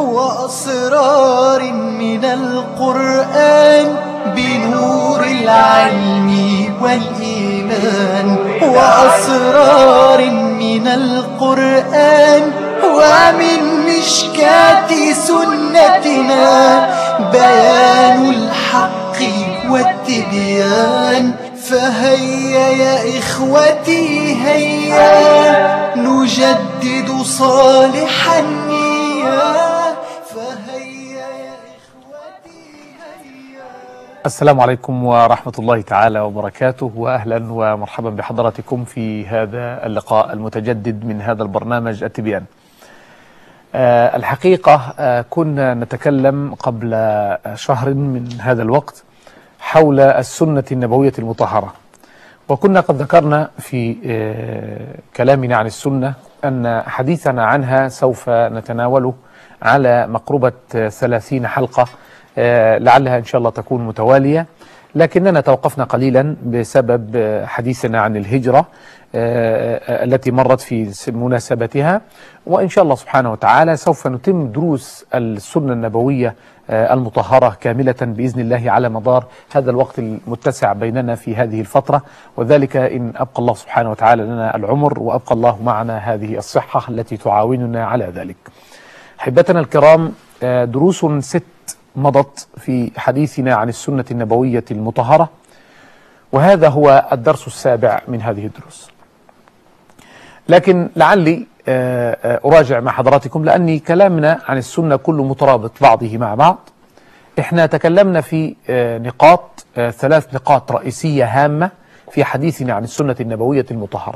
وأسرار من القرآن بنور العلم والإيمان وأسرار من القرآن ومن مشكاة سنتنا بيان الحق والتبيان فهيا يا إخوتي هيا نجدد صالح النية فهيا يا إخوتي هيا السلام عليكم ورحمة الله تعالى وبركاته وأهلا ومرحبا بحضراتكم في هذا اللقاء المتجدد من هذا البرنامج التبيان آه، الحقيقة آه، كنا نتكلم قبل شهر من هذا الوقت حول السنة النبوية المطهرة وكنا قد ذكرنا في آه، كلامنا عن السنة أن حديثنا عنها سوف نتناوله على مقربة آه، ثلاثين حلقة آه، لعلها إن شاء الله تكون متوالية لكننا توقفنا قليلا بسبب آه، حديثنا عن الهجرة آه، آه، التي مرت في س- مناسبتها وإن شاء الله سبحانه وتعالى سوف نتم دروس السنة النبوية آه، المطهرة كاملة بإذن الله على مدار هذا الوقت المتسع بيننا في هذه الفترة وذلك إن أبقى الله سبحانه وتعالى لنا العمر وأبقى الله معنا هذه الصحة التي تعاوننا على ذلك أحبتنا الكرام آه، دروس ست مضت في حديثنا عن السنة النبوية المطهرة وهذا هو الدرس السابع من هذه الدروس لكن لعلي آه، آه، أراجع مع حضراتكم لأني كلامنا عن السنة كله مترابط بعضه مع بعض احنا تكلمنا في آه، نقاط آه، ثلاث نقاط رئيسية هامة في حديثنا عن السنة النبوية المطهرة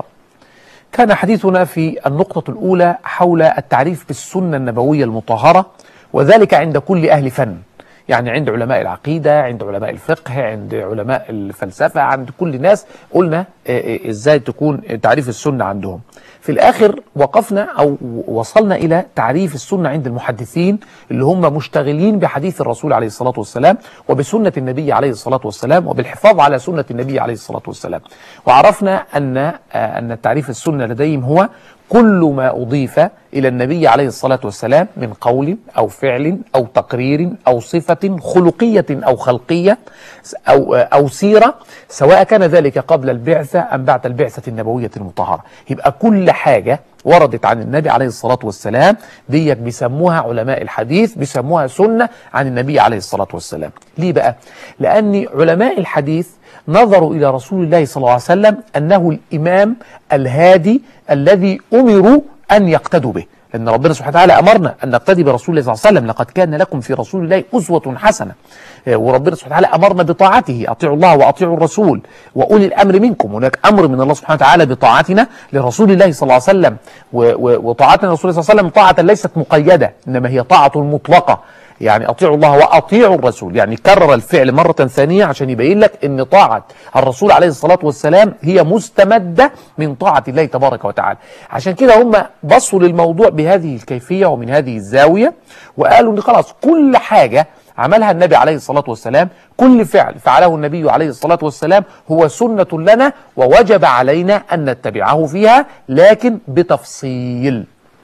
كان حديثنا في النقطة الأولى حول التعريف بالسنة النبوية المطهرة وذلك عند كل أهل فن يعني عند علماء العقيدة عند علماء الفقه عند علماء الفلسفة عند كل الناس قلنا آه، آه، ازاي تكون تعريف السنة عندهم في الآخر وقفنا أو وصلنا إلى تعريف السنة عند المحدثين اللي هم مشتغلين بحديث الرسول عليه الصلاة والسلام وبسنة النبي عليه الصلاة والسلام وبالحفاظ على سنة النبي عليه الصلاة والسلام وعرفنا أن آه، أن تعريف السنة لديهم هو كل ما أضيف إلى النبي عليه الصلاة والسلام من قول أو فعل أو تقرير أو صفة خلقية أو خلقية أو, أو سيرة سواء كان ذلك قبل البعثة أم بعد البعثة النبوية المطهرة يبقى كل حاجة وردت عن النبي عليه الصلاة والسلام ديك بيسموها علماء الحديث بيسموها سنة عن النبي عليه الصلاة والسلام ليه بقى؟ لأن علماء الحديث نظروا إلى رسول الله صلى الله عليه وسلم أنه الإمام الهادي الذي أمروا أن يقتدوا به لأن ربنا سبحانه وتعالى أمرنا أن نقتدي برسول الله صلى الله عليه وسلم لقد كان لكم في رسول الله أسوة حسنة آه، وربنا سبحانه وتعالى أمرنا بطاعته أطيعوا الله وأطيعوا الرسول وأولي الأمر منكم هناك أمر من الله سبحانه وتعالى بطاعتنا لرسول الله صلى الله عليه وسلم و- و- وطاعتنا لرسول الله صلى الله عليه وسلم طاعة ليست مقيدة إنما هي طاعة مطلقة يعني اطيعوا الله واطيعوا الرسول يعني كرر الفعل مرة ثانية عشان يبين لك ان طاعة الرسول عليه الصلاة والسلام هي مستمدة من طاعة الله تبارك وتعالى عشان كده هم بصوا للموضوع بهذه الكيفية ومن هذه الزاوية وقالوا ان خلاص كل حاجة عملها النبي عليه الصلاة والسلام كل فعل فعله النبي عليه الصلاة والسلام هو سنة لنا ووجب علينا أن نتبعه فيها لكن بتفصيل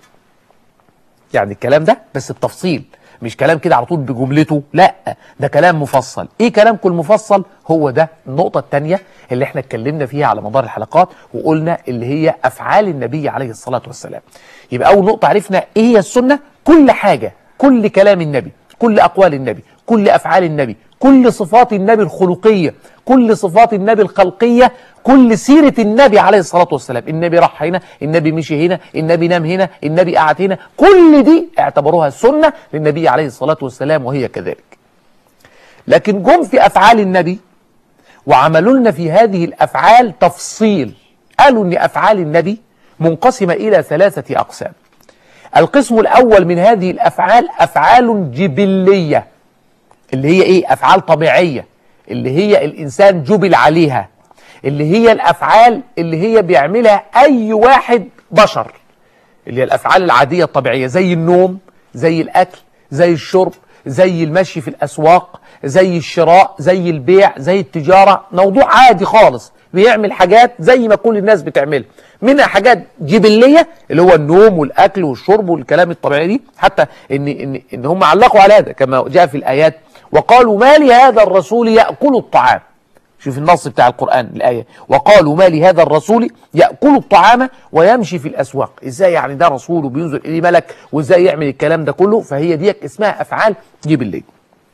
يعني الكلام ده بس بتفصيل مش كلام كده على طول بجملته لا ده كلام مفصل ايه كلامكم المفصل هو ده النقطة التانية اللي احنا اتكلمنا فيها على مدار الحلقات وقلنا اللي هي افعال النبي عليه الصلاة والسلام يبقى اول نقطة عرفنا ايه هي السنة كل حاجة كل كلام النبي كل اقوال النبي كل افعال النبي كل صفات النبي الخلقية كل صفات النبي الخلقية كل سيرة النبي عليه الصلاة والسلام النبي راح هنا النبي مشي هنا النبي نام هنا النبي قعد هنا كل دي اعتبروها سنة للنبي عليه الصلاة والسلام وهي كذلك لكن جم في أفعال النبي وعملوا لنا في هذه الأفعال تفصيل قالوا أن أفعال النبي منقسمة إلى ثلاثة أقسام القسم الأول من هذه الأفعال أفعال جبلية اللي هي إيه أفعال طبيعية اللي هي الإنسان جبل عليها اللي هي الأفعال اللي هي بيعملها أي واحد بشر اللي هي الأفعال العادية الطبيعية زي النوم زي الأكل زي الشرب زي المشي في الأسواق زي الشراء زي البيع زي التجارة موضوع عادي خالص بيعمل حاجات زي ما كل الناس بتعملها منها حاجات جبليه اللي هو النوم والاكل والشرب والكلام الطبيعي دي حتى ان ان ان هم علقوا على هذا كما جاء في الايات وقالوا ما لهذا الرسول ياكل الطعام شوف النص بتاع القرآن الآية وقالوا ما لهذا الرسول يأكل الطعام ويمشي في الأسواق إزاي يعني ده رسول وبينزل إليه ملك وإزاي يعمل الكلام ده كله فهي ديك اسمها أفعال جبلية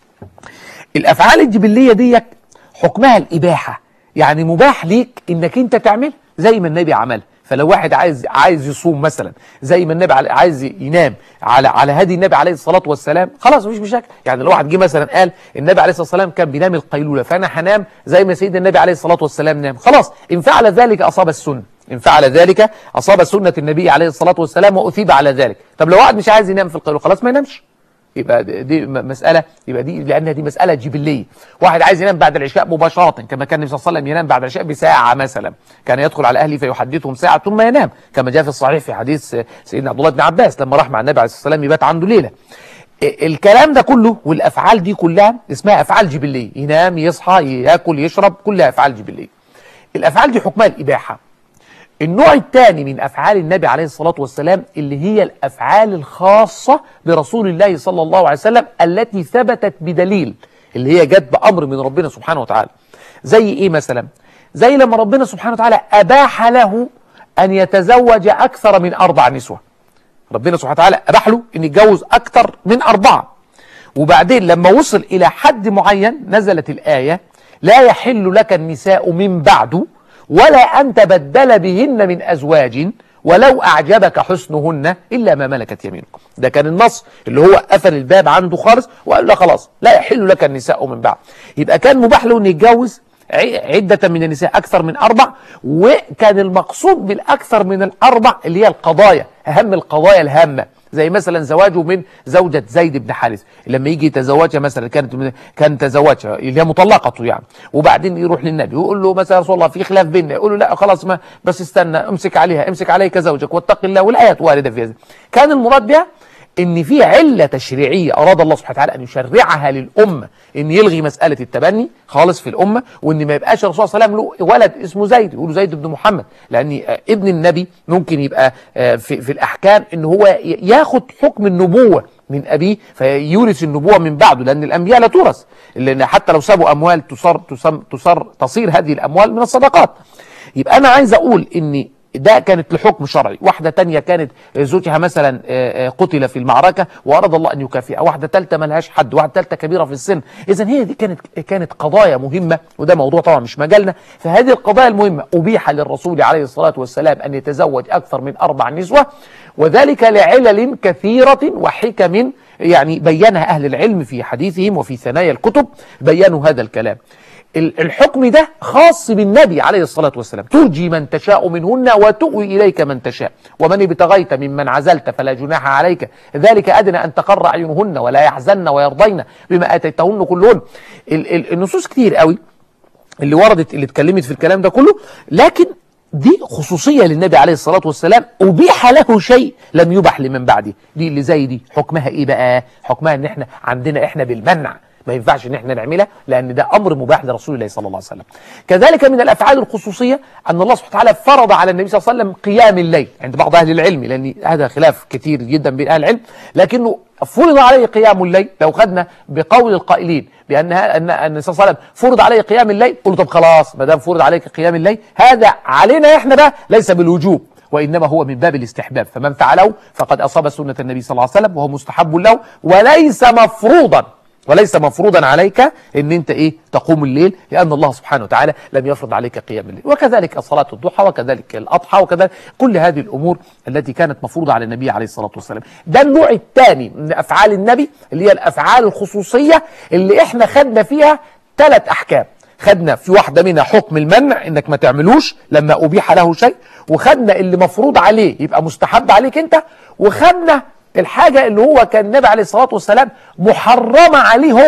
الأفعال الجبلية ديك حكمها الإباحة يعني مباح ليك إنك أنت تعمل زي ما النبي عمل فلو واحد عايز عايز يصوم مثلا زي ما النبي على- عايز ينام على على هدي النبي عليه الصلاه والسلام خلاص مفيش مشاكل يعني لو واحد جه مثلا قال النبي عليه الصلاه والسلام كان بينام القيلوله فانا هنام زي ما سيدنا النبي عليه الصلاه والسلام نام خلاص ان فعل ذلك اصاب السنه ان فعل ذلك اصاب سنه النبي عليه الصلاه والسلام واثيب على ذلك طب لو واحد مش عايز ينام في القيلوله خلاص ما ينامش يبقى دي دي م- مسألة يبقى دي لأنها دي مسألة جبلية واحد عايز ينام بعد العشاء مباشرة كما كان النبي صلى الله عليه وسلم ينام بعد العشاء بساعة مثلا كان يدخل على أهله فيحدثهم ساعة ثم ينام كما جاء في الصحيح في حديث سيدنا عبد الله بن عباس لما راح مع النبي عليه الصلاة والسلام يبات عنده ليلة ال- الكلام ده كله والأفعال دي كلها اسمها أفعال جبلية ينام يصحى ياكل يشرب كلها أفعال جبلية الأفعال دي حكمها الإباحة النوع الثاني من افعال النبي عليه الصلاه والسلام اللي هي الافعال الخاصه برسول الله صلى الله عليه وسلم التي ثبتت بدليل اللي هي جت بامر من ربنا سبحانه وتعالى زي ايه مثلا زي لما ربنا سبحانه وتعالى اباح له ان يتزوج اكثر من اربع نسوه ربنا سبحانه وتعالى اباح له ان يتجوز اكثر من اربعه وبعدين لما وصل الى حد معين نزلت الايه لا يحل لك النساء من بعد ولا ان تبدل بهن من ازواج ولو اعجبك حسنهن الا ما ملكت يمينكم ده كان النص اللي هو قفل الباب عنده خالص وقال له خلاص لا يحل لك النساء من بعد يبقى كان مباح له انه يتجوز ع- عدة من النساء أكثر من أربع وكان المقصود بالأكثر من الأربع اللي هي القضايا أهم القضايا الهامة زي مثلا زواجه من زوجة زيد بن حارث لما يجي يتزوجها مثلا كانت من كان تزوجها اللي هي مطلقته يعني وبعدين يروح للنبي ويقول له مثلا يا رسول الله في خلاف بيننا يقول له لا خلاص ما بس استنى امسك عليها امسك عليك زوجك واتق الله والايات وارده في هذا كان المراد بها ان في عله تشريعيه اراد الله سبحانه وتعالى ان يشرعها للامه ان يلغي مساله التبني خالص في الامه وان ما يبقاش الرسول صلى الله عليه وسلم له ولد اسمه زيد يقولوا زيد بن محمد لان آه، ابن النبي ممكن يبقى آه، في, في الاحكام ان هو ي- ياخد حكم النبوه من ابيه فيورث النبوه من بعده لان الانبياء لا تورث لان حتى لو سابوا اموال تصر تصم تصر تصير هذه الاموال من الصدقات يبقى انا عايز اقول ان ده كانت لحكم شرعي واحدة تانية كانت زوجها مثلا آه، آه، قتل في المعركة وأراد الله أن يكافئها واحدة تالتة ملهاش حد واحدة تالتة كبيرة في السن إذا هي دي كانت كانت قضايا مهمة وده موضوع طبعا مش مجالنا فهذه القضايا المهمة أبيح للرسول عليه الصلاة والسلام أن يتزوج أكثر من أربع نسوة وذلك لعلل كثيرة وحكم يعني بينها أهل العلم في حديثهم وفي ثنايا الكتب بينوا هذا الكلام ال- الحكم ده خاص بالنبي عليه الصلاة والسلام ترجي من تشاء منهن وتؤوي إليك من تشاء ومن ابتغيت ممن عزلت فلا جناح عليك ذلك أدنى أن تقر أعينهن ولا يحزن ويرضين بما آتيتهن كلهن ال- ال- النصوص كتير قوي اللي وردت اللي اتكلمت في الكلام ده كله لكن دي خصوصية للنبي عليه الصلاة والسلام أبيح له شيء لم يبح لمن بعده دي اللي زي دي حكمها إيه بقى حكمها إن إحنا عندنا إحنا بالمنع ما ينفعش ان احنا نعملها لان ده امر مباح لرسول الله صلى الله عليه وسلم. كذلك من الافعال الخصوصيه ان الله سبحانه وتعالى فرض على النبي صلى الله عليه وسلم قيام الليل عند بعض اهل العلم لان هذا خلاف كثير جدا بين اهل العلم لكنه فرض عليه قيام الليل لو خدنا بقول القائلين بان ان ان النبي صلى الله عليه وسلم فرض عليه قيام الليل قل طب خلاص ما دام فرض عليك قيام الليل هذا علينا احنا بقى ليس بالوجوب وانما هو من باب الاستحباب فمن فعله فقد اصاب سنه النبي صلى الله عليه وسلم وهو مستحب له وليس مفروضا وليس مفروضا عليك ان انت ايه تقوم الليل لان الله سبحانه وتعالى لم يفرض عليك قيام الليل وكذلك صلاه الضحى وكذلك الاضحى وكذلك كل هذه الامور التي كانت مفروضه على النبي عليه الصلاه والسلام ده النوع الثاني من افعال النبي اللي هي الافعال الخصوصيه اللي احنا خدنا فيها ثلاث احكام خدنا في واحده منها حكم المنع انك ما تعملوش لما ابيح له شيء وخدنا اللي مفروض عليه يبقى مستحب عليك انت وخدنا الحاجة اللي هو كان النبي عليه الصلاة والسلام محرمة عليه هو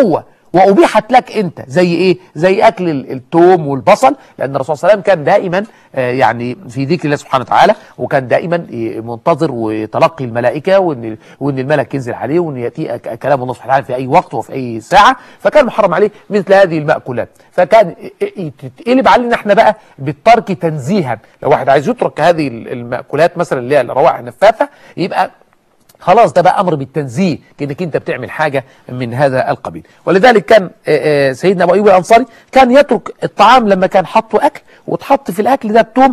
وأبيحت لك أنت زي إيه؟ زي أكل ال- التوم والبصل لأن الرسول صلى الله عليه وسلم كان دائما آه، يعني في ذكر الله سبحانه وتعالى وكان دائما ي- منتظر وتلقي الملائكة وإن وإن الملك ينزل عليه وإن يأتي ك- كلام الله سبحانه وتعالى في أي وقت وفي أي ساعة فكان محرم عليه مثل هذه المأكولات فكان ي- ي- تتقلب علينا احنا بقى بالترك تنزيها لو واحد عايز يترك هذه ال- المأكولات مثلا اللي هي الروائح النفاثة يبقى خلاص ده بقى امر بالتنزيه كانك انت بتعمل حاجه من هذا القبيل ولذلك كان آه، آه، سيدنا ابو ايوب الانصاري كان يترك الطعام لما كان حطه اكل وتحط في الاكل ده التوم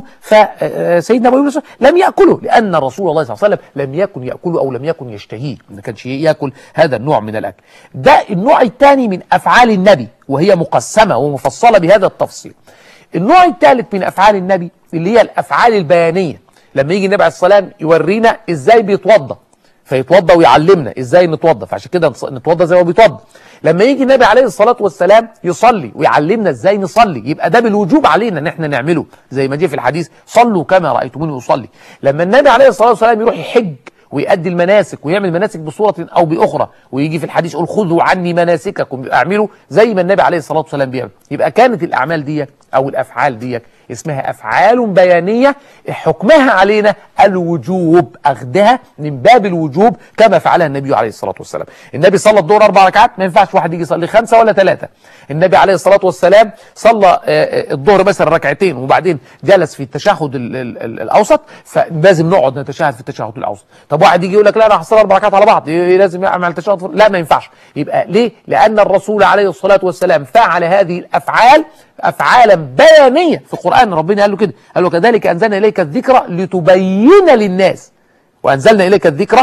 فسيدنا ابو ايوب الانصاري لم ياكله لان رسول الله صلى الله عليه وسلم لم يكن ياكله او لم يكن يشتهيه ما كانش ياكل هذا النوع من الاكل ده النوع الثاني من افعال النبي وهي مقسمه ومفصله بهذا التفصيل النوع الثالث من افعال النبي اللي هي الافعال البيانيه لما يجي النبي عليه الصلاه والسلام يورينا ازاي بيتوضا فيتوضا ويعلمنا ازاي نتوضا فعشان كده نص- نتوضا زي ما بيتوضا لما يجي النبي عليه الصلاه والسلام يصلي ويعلمنا ازاي نصلي يبقى ده بالوجوب علينا ان احنا نعمله زي ما جه في الحديث صلوا كما رايتموني اصلي لما النبي عليه الصلاه والسلام يروح يحج ويؤدي المناسك ويعمل مناسك بصورة أو بأخرى ويجي في الحديث يقول خذوا عني مناسككم اعملوا زي ما النبي عليه الصلاة والسلام بيعمل يبقى كانت الأعمال دي أو الأفعال دي اسمها أفعال بيانية حكمها علينا الوجوب أخذها من باب الوجوب كما فعلها النبي عليه الصلاة والسلام النبي صلى الظهر أربع ركعات ما ينفعش واحد يجي يصلي خمسة ولا ثلاثة النبي عليه الصلاة والسلام صلى آه، آه، الظهر مثلا ركعتين وبعدين جلس في التشهد ال- ال- ال- الأوسط فلازم نقعد نتشهد في التشهد الأوسط طب واحد يجي يقول لك لا أنا هصلي أربع ركعات على بعض إيه لازم أعمل تشهد فر- لا ما ينفعش يبقى ليه؟ لأن الرسول عليه الصلاة والسلام فعل هذه الأفعال أفعالا بيانية في القرآن ربنا قال له كده قال له كذلك أنزلنا إليك الذكر لتبين للناس وأنزلنا إليك الذكر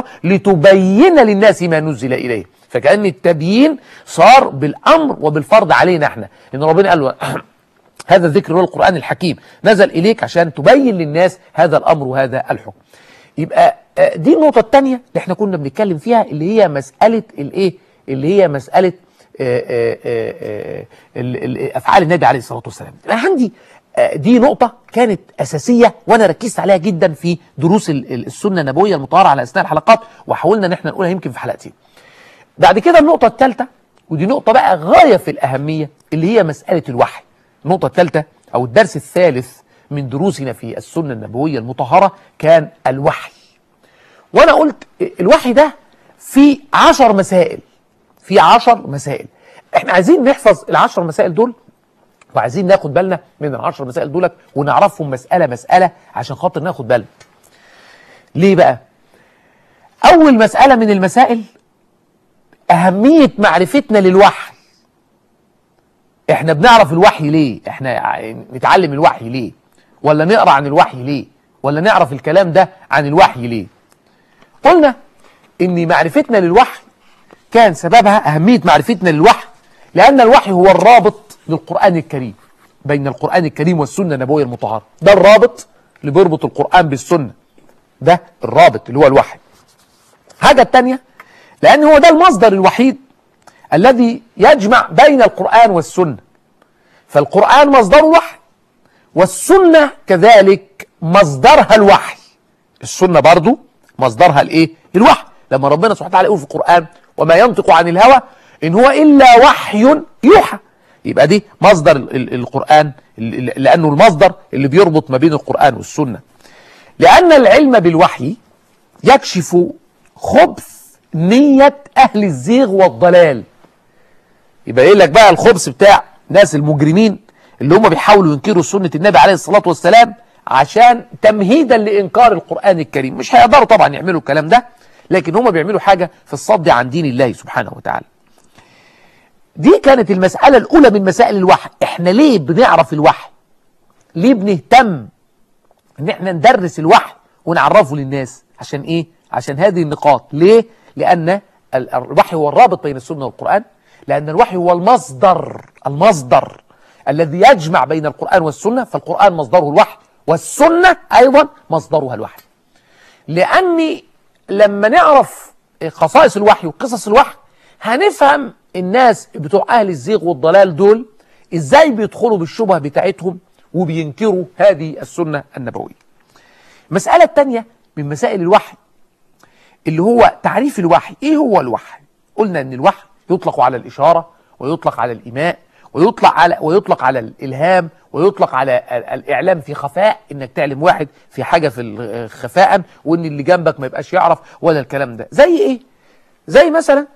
لتبين للناس ما نزل إليه فكأن التبيين صار بالأمر وبالفرض علينا احنا إن ربنا قال له هذا الذكر هو القرآن الحكيم نزل إليك عشان تبين للناس هذا الأمر وهذا الحكم يبقى آه، دي النقطة الثانية اللي احنا كنا بنتكلم فيها اللي هي مسألة الايه اللي هي مسألة آه، آه، آه، آه، ال- ال- أفعال النبي عليه الصلاة والسلام أنا عندي آه، دي نقطة كانت أساسية وأنا ركزت عليها جدا في دروس ال- ال- السنة النبوية المطهرة على أثناء الحلقات وحاولنا إن احنا نقولها يمكن في حلقتين بعد كده النقطة الثالثة ودي نقطة بقى غاية في الأهمية اللي هي مسألة الوحي النقطة الثالثة أو الدرس الثالث من دروسنا في السنة النبوية المطهرة كان الوحي وأنا قلت الوحي ده في عشر مسائل في عشر مسائل احنا عايزين نحفظ العشر مسائل دول وعايزين ناخد بالنا من العشر مسائل دولت ونعرفهم مسألة مسألة عشان خاطر ناخد بالنا ليه بقى أول مسألة من المسائل أهمية معرفتنا للوحي احنا بنعرف الوحي ليه احنا ع- نتعلم الوحي ليه ولا نقرأ عن الوحي ليه ولا نعرف الكلام ده عن الوحي ليه قلنا ان معرفتنا للوحي كان سببها أهمية معرفتنا للوحي لأن الوحي هو الرابط للقرآن الكريم بين القرآن الكريم والسنة النبوية المطهرة ده الرابط اللي بيربط القرآن بالسنة ده الرابط اللي هو الوحي حاجة التانية لأن هو ده المصدر الوحيد الذي يجمع بين القرآن والسنة فالقرآن مصدره وحي والسنة كذلك مصدرها الوحي السنة برضو مصدرها الايه الوحي لما ربنا سبحانه وتعالى يقول في القرآن وما ينطق عن الهوى إن هو إلا وحي يوحى يبقى دي مصدر ال- ال- القرآن ال- ال- لأنه المصدر اللي بيربط ما بين القرآن والسنة لأن العلم بالوحي يكشف خبث نية أهل الزيغ والضلال يبقى يقول لك بقى الخبث بتاع ناس المجرمين اللي هم بيحاولوا ينكروا سنة النبي عليه الصلاة والسلام عشان تمهيدا لإنكار القرآن الكريم مش هيقدروا طبعا يعملوا الكلام ده لكن هم بيعملوا حاجة في الصد عن دين الله سبحانه وتعالى دي كانت المسألة الأولى من مسائل الوحي احنا ليه بنعرف الوحي ليه بنهتم ان احنا ندرس الوحي ونعرفه للناس عشان ايه عشان هذه النقاط ليه لان ال- الوحي هو الرابط بين السنه والقران لان الوحي هو المصدر المصدر الذي يجمع بين القران والسنه فالقران مصدره الوحي والسنه ايضا مصدرها الوحي لاني لما نعرف خصائص الوحي وقصص الوحي هنفهم الناس بتوع اهل الزيغ والضلال دول ازاي بيدخلوا بالشبهه بتاعتهم وبينكروا هذه السنه النبويه المساله الثانيه من مسائل الوحي اللي هو تعريف الوحي ايه هو الوحي قلنا ان الوحي يطلق على الاشاره ويطلق على الإيماء ويطلق على ويطلق على الإلهام ويطلق على ال- الإعلام في خفاء إنك تعلم واحد في حاجة في ال- خفاء وإن اللي جنبك ما يبقاش يعرف ولا الكلام ده زي إيه؟ زي مثلا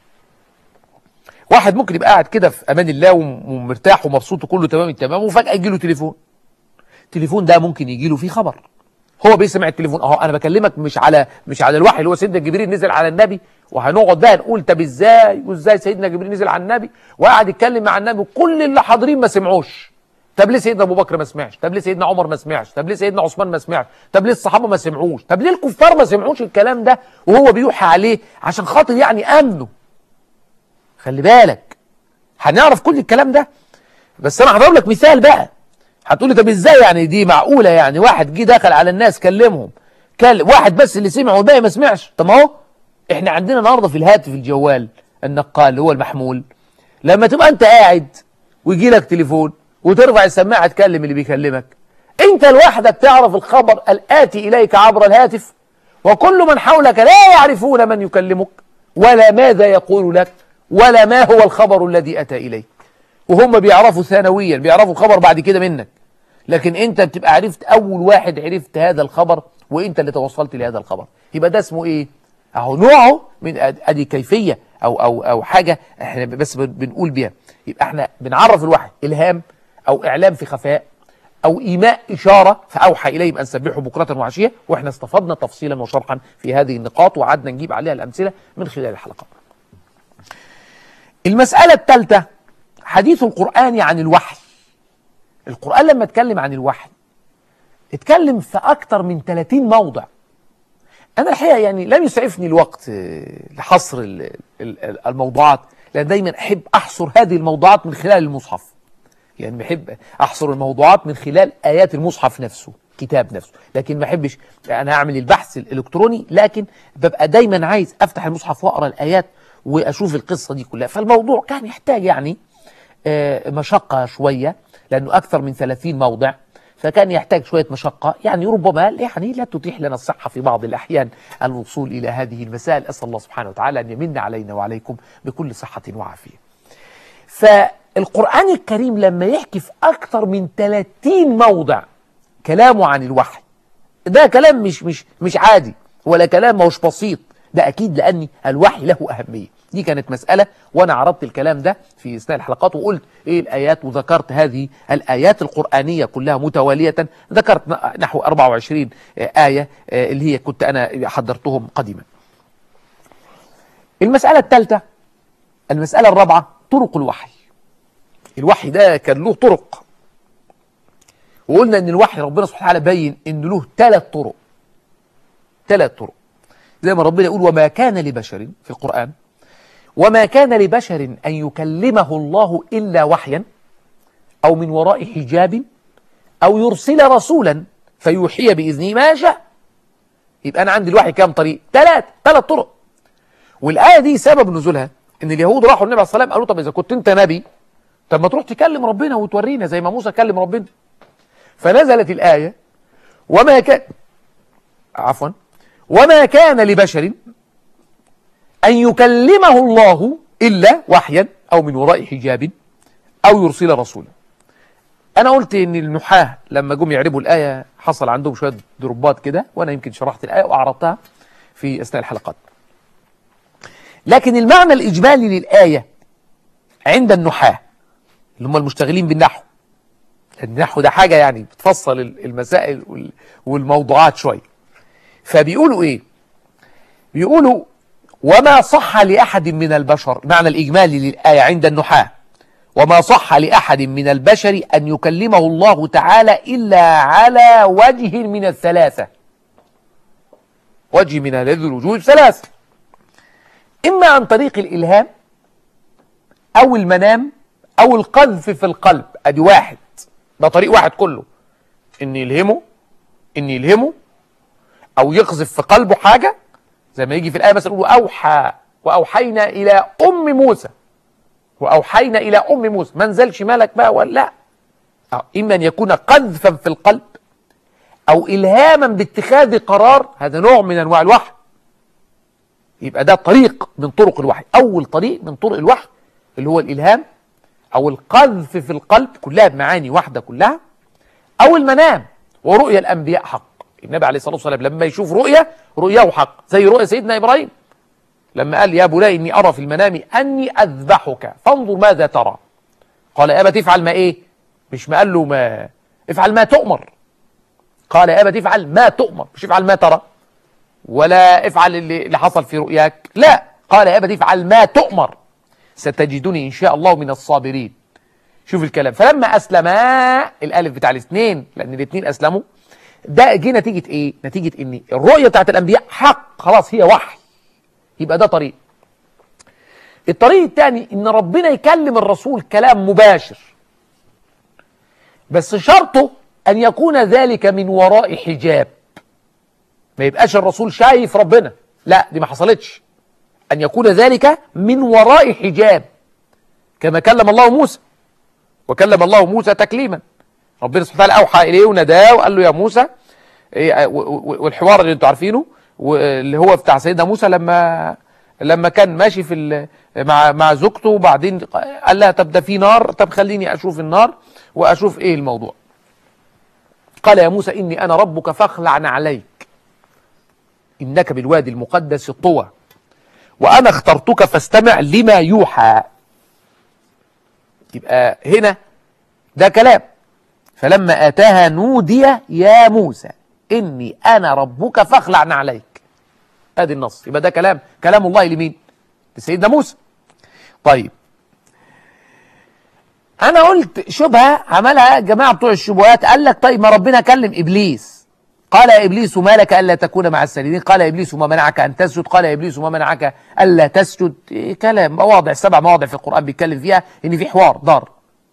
واحد ممكن يبقى قاعد كده في امان الله وم- ومرتاح ومبسوط وكله تمام التمام وفجاه يجي له تليفون التليفون ده ممكن يجي له فيه خبر هو بيسمع التليفون اهو انا بكلمك مش على مش على الوحي اللي هو سيدنا جبريل نزل على النبي وهنقعد بقى نقول طب ازاي وازاي سيدنا جبريل نزل على النبي وقعد يتكلم مع النبي وكل اللي حاضرين ما سمعوش طب ليه سيدنا ابو بكر ما سمعش طب ليه سيدنا عمر ما سمعش طب ليه سيدنا عثمان ما سمعش طب ليه الصحابه ما سمعوش طب ليه الكفار ما سمعوش الكلام ده وهو بيوحي عليه عشان خاطر يعني امنه خلي بالك هنعرف كل الكلام ده بس انا هضرب لك مثال بقى هتقولي طب ازاي يعني دي معقوله يعني واحد جه دخل على الناس كلمهم كلم واحد بس اللي سمع والباقي ما سمعش طب ما هو احنا عندنا النهارده في الهاتف الجوال النقال اللي هو المحمول لما تبقى انت قاعد ويجي لك تليفون وترفع السماعه تكلم اللي بيكلمك انت لوحدك تعرف الخبر الاتي اليك عبر الهاتف وكل من حولك لا يعرفون من يكلمك ولا ماذا يقول لك ولا ما هو الخبر الذي اتى اليك وهم بيعرفوا ثانويا بيعرفوا الخبر بعد كده منك لكن انت بتبقى عرفت اول واحد عرفت هذا الخبر وانت اللي توصلت لهذا الخبر يبقى ده اسمه ايه اهو نوعه من أد- ادي كيفيه او او او حاجه احنا بس بن- بنقول بيها يبقى احنا بنعرف الواحد الهام او اعلام في خفاء او ايماء اشاره فاوحى اليهم ان سبحوا بكره وعشيه واحنا استفدنا تفصيلا وشرحا في هذه النقاط وقعدنا نجيب عليها الامثله من خلال الحلقات المساله الثالثه حديث القرآن عن الوحي القرآن لما اتكلم عن الوحي اتكلم في أكتر من 30 موضع أنا الحقيقة يعني لم يسعفني الوقت آه، لحصر ال- ال- الموضوعات لأن دايما أحب أحصر هذه الموضوعات من خلال المصحف يعني بحب أحصر الموضوعات من خلال آيات المصحف نفسه كتاب نفسه لكن ما احبش انا اعمل البحث الالكتروني لكن ببقى دايما عايز افتح المصحف واقرا الايات واشوف القصه دي كلها فالموضوع كان يحتاج يعني آه، مشقة شوية لأنه أكثر من 30 موضع فكان يحتاج شوية مشقة يعني ربما يعني لا تتيح لنا الصحة في بعض الأحيان الوصول إلى هذه المسائل أسأل الله سبحانه وتعالى أن يمن علينا وعليكم بكل صحة وعافية فالقرآن الكريم لما يحكي في أكثر من 30 موضع كلامه عن الوحي ده كلام مش مش مش عادي ولا كلام مش بسيط ده اكيد لان الوحي له اهميه دي كانت مساله وانا عرضت الكلام ده في اثناء الحلقات وقلت ايه الايات وذكرت هذه الايات القرانيه كلها متواليه ذكرت نحو 24 ايه اللي هي كنت انا حضرتهم قديما المساله الثالثه المساله الرابعه طرق الوحي الوحي ده كان له طرق وقلنا ان الوحي ربنا سبحانه وتعالى بين ان له ثلاث طرق ثلاث طرق زي ما ربنا يقول وما كان لبشر في القرآن وما كان لبشر أن يكلمه الله إلا وحيا أو من وراء حجاب أو يرسل رسولا فيوحي بإذنه ما شاء يبقى أنا عندي الوحي كام طريق ثلاث ثلاث طرق والآية دي سبب نزولها إن اليهود راحوا النبي عليه الصلاة والسلام قالوا طب إذا كنت أنت نبي طب ما تروح تكلم ربنا وتورينا زي ما موسى كلم ربنا فنزلت الآية وما كان عفوا وما كان لبشر أن يكلمه الله إلا وحيا أو من وراء حجاب أو يرسل رسولا أنا قلت إن النحاة لما جم يعربوا الآية حصل عندهم شوية ضربات كده وأنا يمكن شرحت الآية وأعرضتها في أثناء الحلقات لكن المعنى الإجمالي للآية عند النحاة اللي هم المشتغلين بالنحو النحو ده حاجة يعني بتفصل المسائل وال- والموضوعات شوية فبيقولوا ايه بيقولوا وما صح لأحد من البشر معنى الإجمالي للآية عند النحاة وما صح لأحد من البشر أن يكلمه الله تعالى إلا على وجه من الثلاثة وجه من هذه الوجوه الثلاث إما عن طريق الإلهام أو المنام أو القذف في القلب أدي واحد ده طريق واحد كله إن يلهمه إن يلهمه أو يقذف في قلبه حاجة زي ما يجي في الآية مثلا يقول أوحى وأوحينا إلى أم موسى وأوحينا إلى أم موسى ما نزلش ملك بقى ولا لا أه، إما أن يكون قذفا في القلب أو إلهاما باتخاذ قرار هذا نوع من أنواع الوحي يبقى ده طريق من طرق الوحي أول طريق من طرق الوحي اللي هو الإلهام أو القذف في القلب كلها بمعاني واحدة كلها أو المنام ورؤيا الأنبياء حق النبي عليه الصلاة والسلام لما يشوف رؤيا رؤياه حق زي رؤيا سيدنا إبراهيم لما قال يا بني إني أرى في المنام أني أذبحك فانظر ماذا ترى قال يا أبا تفعل ما إيه مش ما قال له ما افعل ما تؤمر قال يا أبا تفعل ما تؤمر مش افعل ما ترى ولا افعل اللي, اللي حصل في رؤياك لا قال يا أبا تفعل ما تؤمر ستجدني إن شاء الله من الصابرين شوف الكلام فلما أسلما الألف بتاع الاثنين لأن الاثنين أسلموا ده جه نتيجة إيه؟ نتيجة إن الرؤية بتاعت الأنبياء حق خلاص هي وحي يبقى ده طريق الطريق الثاني إن ربنا يكلم الرسول كلام مباشر بس شرطه أن يكون ذلك من وراء حجاب ما يبقاش الرسول شايف ربنا لا دي ما حصلتش أن يكون ذلك من وراء حجاب كما كلم الله موسى وكلم الله موسى تكليما ربنا سبحانه وتعالى أوحى إليه وناداه وقال له يا موسى إيه، و- و- والحوار اللي انتوا عارفينه واللي هو بتاع سيدنا موسى لما لما كان ماشي في ال- مع مع زوجته وبعدين قال لها طب ده في نار طب خليني اشوف النار واشوف ايه الموضوع قال يا موسى اني انا ربك فاخلع نعليك انك بالوادي المقدس طوى وانا اخترتك فاستمع لما يوحى يبقى هنا ده كلام فلما اتاها نودي يا موسى اني انا ربك فاخلع نعليك ادي النص يبقى ده كلام كلام الله لمين لسيدنا موسى طيب انا قلت شبهه عملها جماعه بتوع الشبهات قال لك طيب ما ربنا كلم ابليس قال يا ابليس ما لك الا تكون مع الساجدين قال يا ابليس ما منعك ان تسجد قال يا ابليس ما منعك الا تسجد إيه كلام مواضع سبع مواضع في القران بيتكلم فيها ان في حوار دار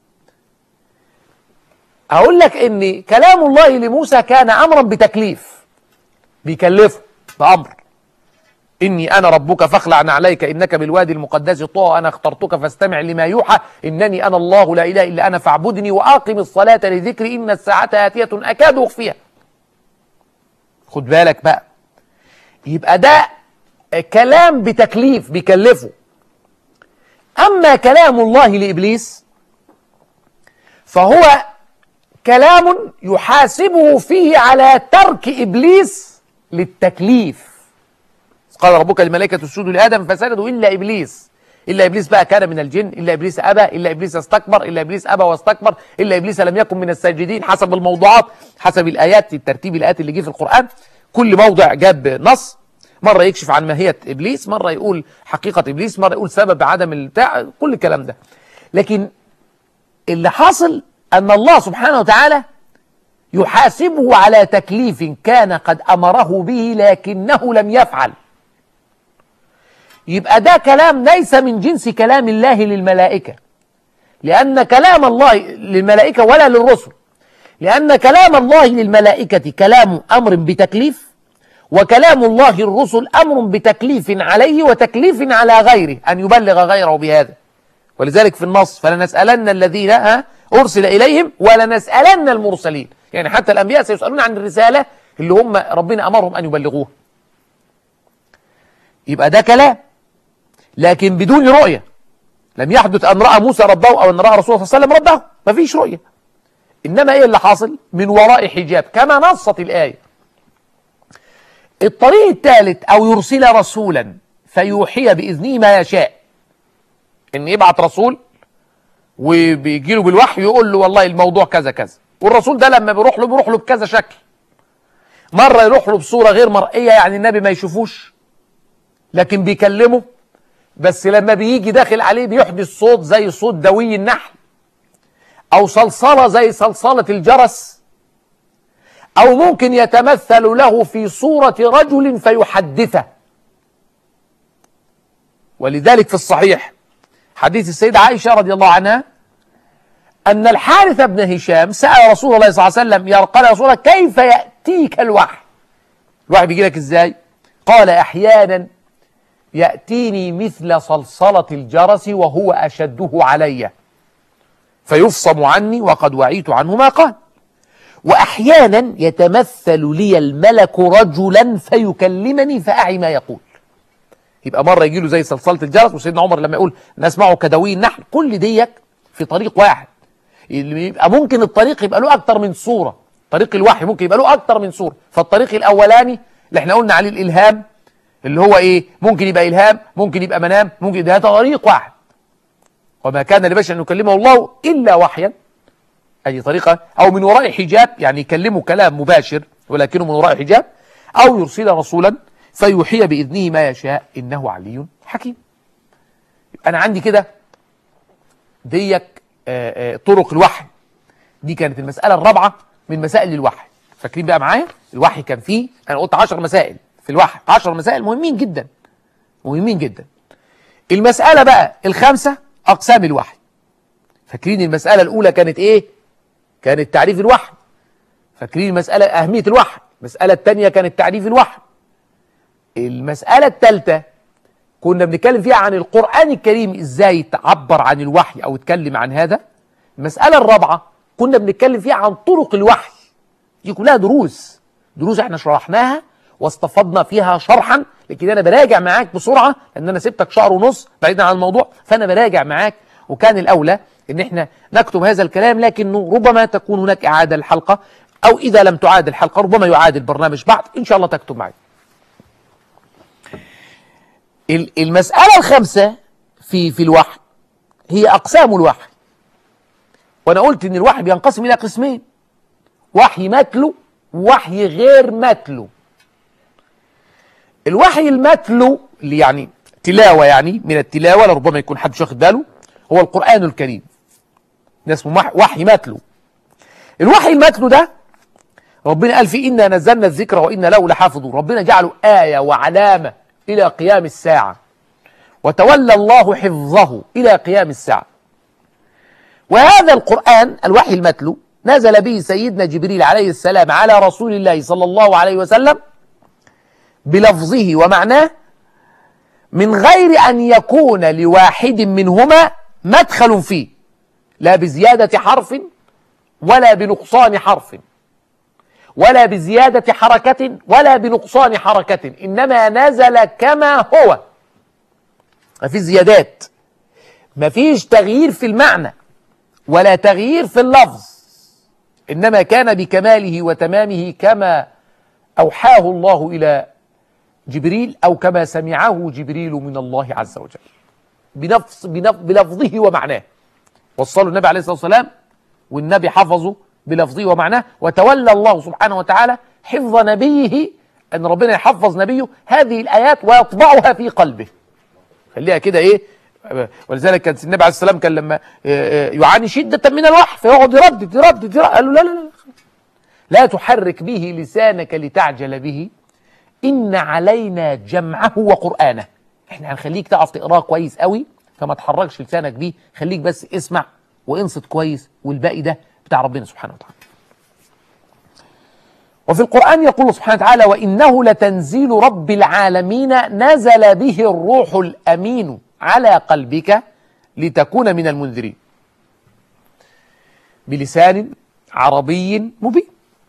اقول لك ان كلام الله لموسى كان امرا بتكليف بيكلفه بامر إني أنا ربك فاخلع نعليك إنك بالوادي المقدس طوى أنا اخترتك فاستمع لما يوحى إنني أنا الله لا إله إلا أنا فاعبدني وأقم الصلاة لذكري إن الساعة آتية أكاد أخفيها خد بالك بقى يبقى ده كلام بتكليف بيكلفه أما كلام الله لإبليس فهو كلام يحاسبه فيه على ترك إبليس للتكليف قال ربك للملائكة اسجدوا لآدم فسجدوا إلا إبليس إلا إبليس بقى كان من الجن إلا إبليس أبى إلا إبليس استكبر إلا إبليس أبى واستكبر إلا إبليس لم يكن من الساجدين حسب الموضوعات حسب الآيات الترتيب الآيات اللي جه في القرآن كل موضع جاب نص مرة يكشف عن ماهية إبليس مرة يقول حقيقة إبليس مرة يقول سبب عدم البتاع كل الكلام ده لكن اللي حاصل أن الله سبحانه وتعالى يحاسبه على تكليف كان قد أمره به لكنه لم يفعل يبقى ده كلام ليس من جنس كلام الله للملائكة لأن كلام الله للملائكة ولا للرسل لأن كلام الله للملائكة كلام أمر بتكليف وكلام الله الرسل أمر بتكليف عليه وتكليف على غيره أن يبلغ غيره بهذا ولذلك في النص فلنسألن الذين ها أرسل إليهم ولنسألن المرسلين يعني حتى الأنبياء سيسألون عن الرسالة اللي هم ربنا أمرهم أن يبلغوها يبقى ده كلام لكن بدون رؤية لم يحدث أن رأى موسى ربه أو أن رأى رسول الله صلى الله عليه وسلم ربه ما فيش رؤية إنما إيه اللي حاصل من وراء حجاب كما نصت الآية الطريق الثالث أو يرسل رسولا فيوحي بإذنه ما يشاء إن يبعت رسول وبيجي له بالوحي يقول له والله الموضوع كذا كذا والرسول ده لما بيروح له بيروح له بكذا شكل مرة يروح له بصورة غير مرئية يعني النبي ما يشوفوش لكن بيكلمه بس لما بيجي داخل عليه بيحدث صوت زي صوت دوي النحل او صلصلة زي صلصلة الجرس او ممكن يتمثل له في صورة رجل فيحدثه ولذلك في الصحيح حديث السيدة عائشة رضي الله عنها أن الحارث بن هشام سأل رسول الله صلى الله عليه وسلم يا قال يا رسول الله كيف يأتيك الوحي الوحي بيجي لك ازاي قال أحيانا يأتيني مثل صلصلة الجرس وهو أشده علي فيفصم عني وقد وعيت عنه ما قال وأحيانا يتمثل لي الملك رجلا فيكلمني فأعي ما يقول يبقى مره يجي له زي صلصله الجرس وسيدنا عمر لما يقول نسمعه كدوي النحل كل ديك في طريق واحد اللي يبقى ممكن الطريق يبقى له اكتر من صوره طريق الوحي ممكن يبقى له اكتر من صوره فالطريق الاولاني اللي احنا قلنا عليه الالهام اللي هو ايه ممكن يبقى الهام ممكن يبقى منام ممكن ده طريق واحد وما كان لبشر ان يكلمه الله الا وحيا اي طريقه او من وراء حجاب يعني يكلمه كلام مباشر ولكنه من وراء حجاب او يرسل رسولا فيوحي باذنه ما يشاء انه علي حكيم يبقى انا عندي كده ديك آه، آه، طرق الوحي دي كانت المساله الرابعه من مسائل الوحي فاكرين بقى معايا الوحي كان فيه انا قلت 10 مسائل في الوحي 10 مسائل مهمين جدا مهمين جدا المساله بقى الخامسه اقسام الوحي فاكرين المساله الاولى كانت ايه كانت تعريف الوحي فاكرين المساله اهميه الوحي المساله الثانيه كانت تعريف الوحي المساله الثالثه كنا بنتكلم فيها عن القرآن الكريم ازاي تعبر عن الوحي او اتكلم عن هذا المسألة الرابعة كنا بنتكلم فيها عن طرق الوحي دي كلها دروس دروس احنا شرحناها واستفضنا فيها شرحا لكن انا براجع معاك بسرعة لان انا سبتك شهر ونص بعيدا عن الموضوع فانا براجع معاك وكان الاولى ان احنا نكتب هذا الكلام لكنه ربما تكون هناك اعادة الحلقة او اذا لم تعاد الحلقة ربما يعاد البرنامج بعد ان شاء الله تكتب معي ال- المسألة الخامسة في في الوحي هي أقسام الوحي وأنا قلت إن الوحي بينقسم إلى قسمين وحي متلو ووحي غير متلو الوحي المتلو اللي يعني تلاوة يعني من التلاوة لربما يكون حد مش واخد باله هو القرآن الكريم ده اسمه وح- وحي متلو الوحي المتلو ده ربنا قال فيه إنا نزلنا الذكر وإنا له لحافظون ربنا جعله آية وعلامة إلى قيام الساعة وتولى الله حفظه إلى قيام الساعة وهذا القرآن الوحي المتلو نزل به سيدنا جبريل عليه السلام على رسول الله صلى الله عليه وسلم بلفظه ومعناه من غير أن يكون لواحد منهما مدخل فيه لا بزيادة حرف ولا بنقصان حرف ولا بزيادة حركة ولا بنقصان حركة إنما نزل كما هو ما فيش زيادات ما فيش تغيير في المعنى ولا تغيير في اللفظ إنما كان بكماله وتمامه كما أوحاه الله إلى جبريل أو كما سمعه جبريل من الله عز وجل بنفس بنف بلفظه ومعناه وصلوا النبي عليه الصلاة والسلام والنبي حفظه بلفظه ومعناه وتولى الله سبحانه وتعالى حفظ نبيه أن ربنا يحفظ نبيه هذه الآيات ويطبعها في قلبه خليها كده إيه ولذلك كان النبي عليه السلام كان لما يعاني شدة من الوحي فيقعد يردد يردد, يردد قال له لا لا لا لا تحرك به لسانك لتعجل به إن علينا جمعه وقرآنه احنا هنخليك تعرف تقراه كويس قوي فما تحركش لسانك بيه خليك بس اسمع وانصت كويس والباقي ده بتاع ربنا سبحانه وتعالى وفي القرآن يقول سبحانه وتعالى وإنه لتنزيل رب العالمين نزل به الروح الأمين على قلبك لتكون من المنذرين بلسان عربي مبين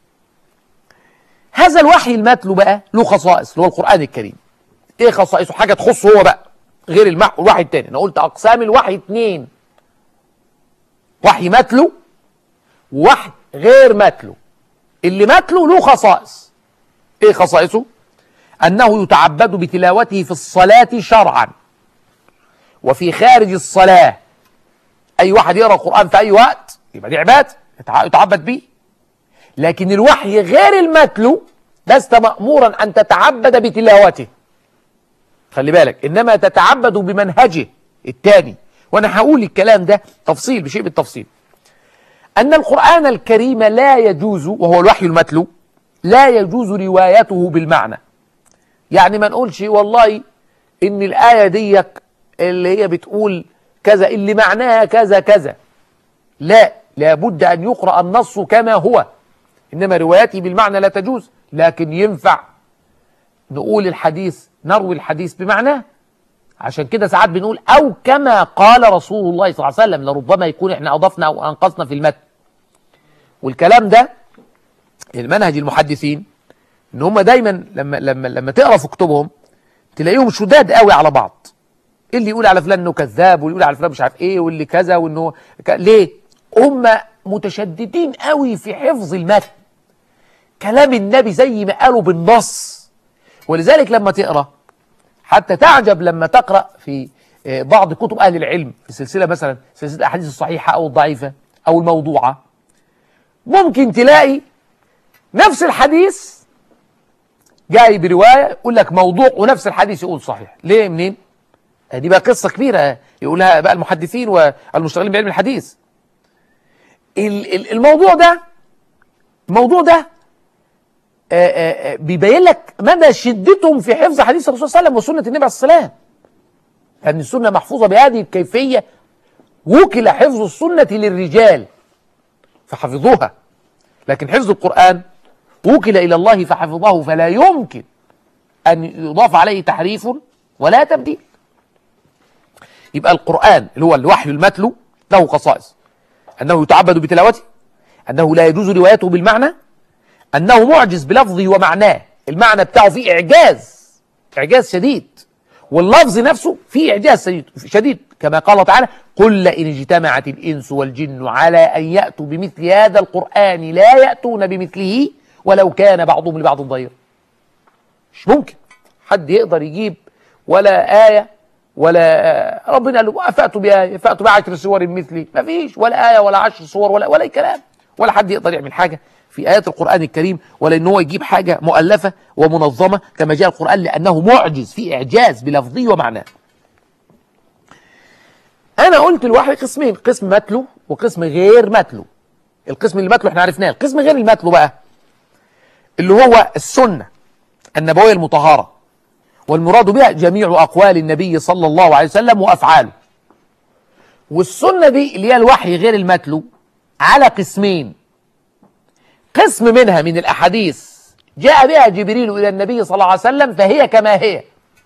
هذا الوحي المتلو بقى له خصائص اللي هو القرآن الكريم ايه خصائصه حاجة تخصه هو بقى غير المح... الوحي التاني انا قلت اقسام الوحي اتنين وحي متلو ووحي غير متلو اللي متلو له خصائص ايه خصائصه انه يتعبد بتلاوته في الصلاة شرعا وفي خارج الصلاة اي واحد يقرأ القرآن في اي وقت يبقى دي عبادة يتعبد بيه لكن الوحي غير المتلو لست مأمورا أن تتعبد بتلاوته خلي بالك إنما تتعبد بمنهجه الثاني وأنا هقول الكلام ده تفصيل بشيء بالتفصيل أن القرآن الكريم لا يجوز وهو الوحي المتلو لا يجوز روايته بالمعنى يعني ما نقولش والله إن الآية ديك اللي هي بتقول كذا اللي معناها كذا كذا لا لابد أن يقرأ النص كما هو إنما روايته بالمعنى لا تجوز لكن ينفع نقول الحديث نروي الحديث بمعناه عشان كده ساعات بنقول أو كما قال رسول الله صلى الله عليه وسلم لربما يكون احنا أضفنا أو أنقصنا في المتن والكلام ده المنهج المحدثين ان هم دايما لما لما لما تقرا في كتبهم تلاقيهم شداد قوي على بعض اللي يقول على فلان انه كذاب واللي يقول على فلان مش عارف ايه واللي كذا وانه ك... ليه هم متشددين قوي في حفظ المتن كلام النبي زي ما قالوا بالنص ولذلك لما تقرا حتى تعجب لما تقرا في آه، بعض كتب اهل العلم في سلسله مثلا سلسله الاحاديث الصحيحه او الضعيفه او الموضوعه ممكن تلاقي نفس الحديث جاي بروايه يقول لك موضوع ونفس الحديث يقول صحيح ليه منين آه، دي بقى قصه كبيره يقولها بقى المحدثين والمشتغلين بعلم الحديث ال- ال- الموضوع ده الموضوع ده آه، آه، آه، بيبين لك مدى شدتهم في حفظ حديث الرسول صلى الله عليه وسلم وسنه النبي عليه الصلاه والسلام لان السنه محفوظه بهذه الكيفيه وكل حفظ السنه للرجال فحفظوها لكن حفظ القران وكل الى الله فحفظه فلا يمكن ان يضاف عليه تحريف ولا تبديل يبقى القران اللي هو الوحي المتلو له خصائص انه يتعبد بتلاوته انه لا يجوز روايته بالمعنى انه معجز بلفظه ومعناه المعنى بتاعه فيه اعجاز اعجاز شديد واللفظ نفسه فيه اعجاز شديد شديد كما قال تعالى قل لئن اجتمعت الانس والجن على ان ياتوا بمثل هذا القران لا ياتون بمثله ولو كان بعضهم لبعض ضير مش ممكن حد يقدر يجيب ولا ايه ولا ربنا قال له فاتوا بآية فاتوا بعشر سور مثلي ما فيش ولا آية ولا عشر صور ولا ولا أي كلام ولا حد يقدر يعمل حاجة في آيات القرآن الكريم ولا إن هو يجيب حاجة مؤلفة ومنظمة كما جاء القرآن لأنه معجز في إعجاز بلفظه ومعناه أنا قلت الوحي قسمين قسم متلو وقسم غير متلو القسم اللي متلو احنا عرفناه القسم غير المتلو بقى اللي هو السنة النبوية المطهرة والمراد بها جميع أقوال النبي صلى الله عليه وسلم وأفعاله والسنة دي اللي هي الوحي غير المتلو على قسمين قسم منها من الأحاديث جاء بها جبريل إلى النبي صلى الله عليه وسلم فهي كما هي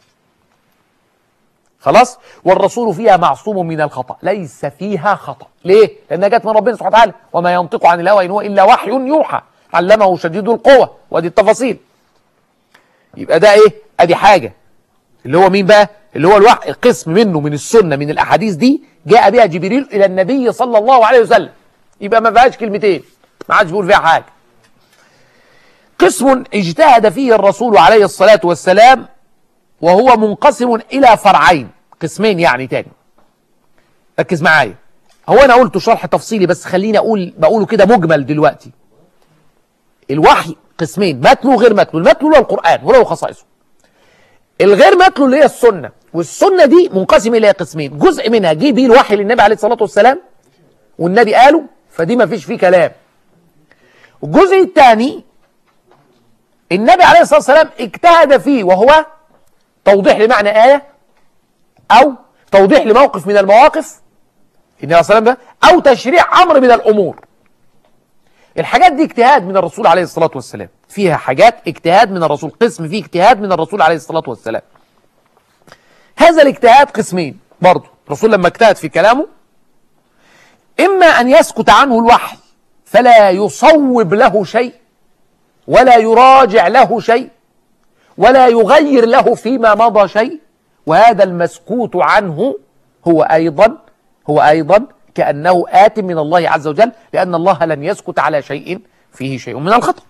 خلاص والرسول فيها معصوم من الخطأ ليس فيها خطأ ليه؟ لأنها جت من ربنا سبحانه وتعالى وما ينطق عن الهوى إن هو إلا وحي يوحى علمه شديد القوة وادي التفاصيل يبقى ده ايه ادي حاجة اللي هو مين بقى اللي هو الوحي قسم منه من السنة من الاحاديث دي جاء بها جبريل الى النبي صلى الله عليه وسلم يبقى ما فيهاش كلمتين ما عادش بيقول فيها حاجة قسم اجتهد فيه الرسول عليه الصلاة والسلام وهو منقسم الى فرعين قسمين يعني تاني ركز معايا هو انا قلت شرح تفصيلي بس خليني اقول بقوله كده مجمل دلوقتي الوحي قسمين متلو وغير متلو المتلو هو القرآن وله خصائصه الغير متلو اللي هي السنة والسنة دي منقسم إلى قسمين جزء منها جه بيه الوحي للنبي عليه الصلاة والسلام والنبي قاله فدي ما فيش فيه كلام الجزء الثاني النبي عليه الصلاة والسلام اجتهد فيه وهو توضيح لمعنى آية أو توضيح لموقف من المواقف النبي عليه الصلاة والسلام ده أو تشريع أمر من الأمور الحاجات دي اجتهاد من الرسول عليه الصلاة والسلام فيها حاجات اجتهاد من الرسول قسم فيه اجتهاد من الرسول عليه الصلاة والسلام هذا الاجتهاد قسمين برضه الرسول لما اجتهد في كلامه إما أن يسكت عنه الوحي فلا يصوب له شيء ولا يراجع له شيء ولا يغير له فيما مضى شيء وهذا المسكوت عنه هو أيضا هو أيضا كأنه آت من الله عز وجل لأن الله لن يسكت على شيء فيه شيء من الخطأ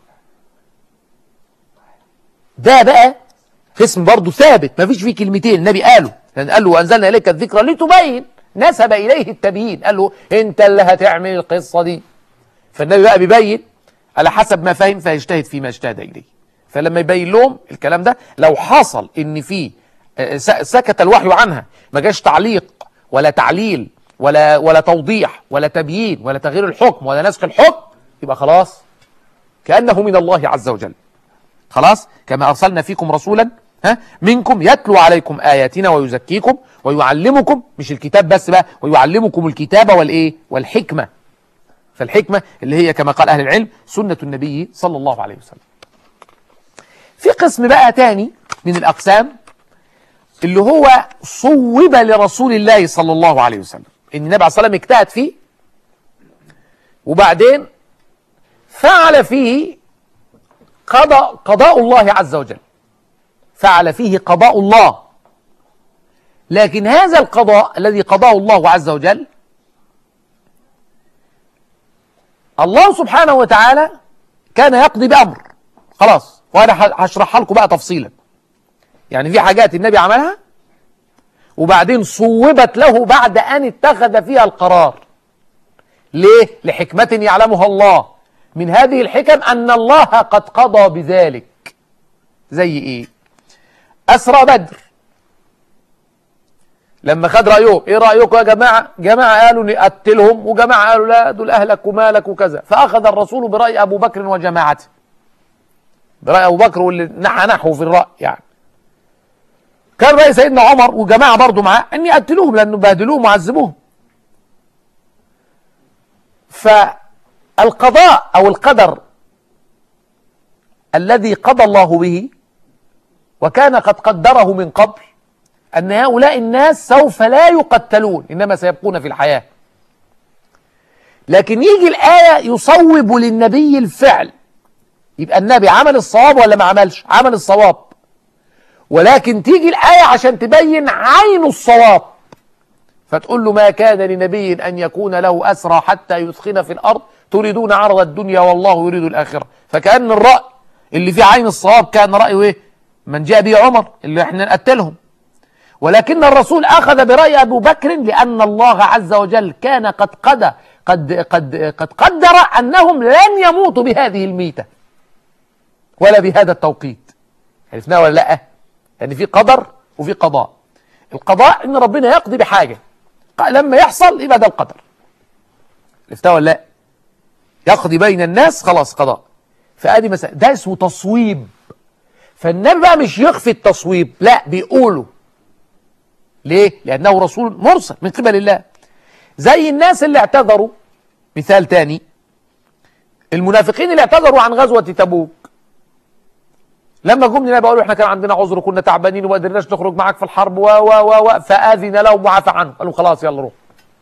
ده بقى قسم برضه ثابت ما فيش فيه كلمتين النبي قاله لأن قال له وأنزلنا إليك الذكرى لتبين نسب إليه التبيين قال له أنت اللي هتعمل القصة دي فالنبي بقى بيبين على حسب ما فهم فيجتهد فيما اجتهد إليه فلما يبين لهم الكلام ده لو حصل ان في سكت الوحي عنها ما جاش تعليق ولا تعليل ولا ولا توضيح ولا تبيين ولا تغيير الحكم ولا نسخ الحكم يبقى خلاص كأنه من الله عز وجل خلاص كما أرسلنا فيكم رسولا ها منكم يتلو عليكم آياتنا ويزكيكم ويعلمكم مش الكتاب بس بقى ويعلمكم الكتاب والإيه والحكمة فالحكمة اللي هي كما قال أهل العلم سنة النبي صلى الله عليه وسلم في قسم بقى تاني من الأقسام اللي هو صوب لرسول الله صلى الله عليه وسلم ان النبي عليه الصلاة والسلام اجتهد فيه وبعدين فعل فيه قضاء, قضاء الله عز وجل فعل فيه قضاء الله لكن هذا القضاء الذي قضاه الله عز وجل الله سبحانه وتعالى كان يقضي بأمر خلاص وأنا هشرحها لكم بقى تفصيلا يعني في حاجات النبي عملها وبعدين صوبت له بعد أن اتخذ فيها القرار ليه؟ لحكمة يعلمها الله من هذه الحكم أن الله قد قضى بذلك زي إيه؟ أسرى بدر لما خد رأيهم إيه رأيكم يا جماعة؟ جماعة قالوا نقتلهم وجماعة قالوا لا دول أهلك ومالك وكذا فأخذ الرسول برأي أبو بكر وجماعته برأي أبو بكر واللي نحى نحو في الرأي يعني كان رأي سيدنا عمر وجماعة برضه معاه أن يقتلوهم لأنه بهدلوهم وعذبوهم فالقضاء أو القدر الذي قضى الله به وكان قد قدره من قبل أن هؤلاء الناس سوف لا يقتلون إنما سيبقون في الحياة لكن يجي الآية يصوب للنبي الفعل يبقى النبي عمل الصواب ولا ما عملش عمل الصواب ولكن تيجي الآية عشان تبين عين الصواب فتقول له ما كان لنبي أن يكون له أسرى حتى يثخن في الأرض تريدون عرض الدنيا والله يريد الآخرة فكأن الرأي اللي فيه عين الصواب كان رأيه إيه من جاء به عمر اللي احنا نقتلهم ولكن الرسول أخذ برأي أبو بكر لأن الله عز وجل كان قد قد قد قد, قد قدر أنهم لن يموتوا بهذه الميتة ولا بهذا التوقيت عرفناه ولا لا يعني في قدر وفي قضاء القضاء ان ربنا يقضي بحاجة لما يحصل يبقى ده القدر عرفتها ولا لا يقضي بين الناس خلاص قضاء فادي مثلا ده اسمه تصويب فالنبي بقى مش يخفي التصويب لا بيقوله ليه لانه رسول مرسل من قبل الله زي الناس اللي اعتذروا مثال تاني المنافقين اللي اعتذروا عن غزوة تبوك لما جم لنا بيقولوا احنا كان عندنا عذر وكنا تعبانين وما قدرناش نخرج معاك في الحرب و و و و فاذن لهم وعفى عنهم قالوا خلاص يلا روح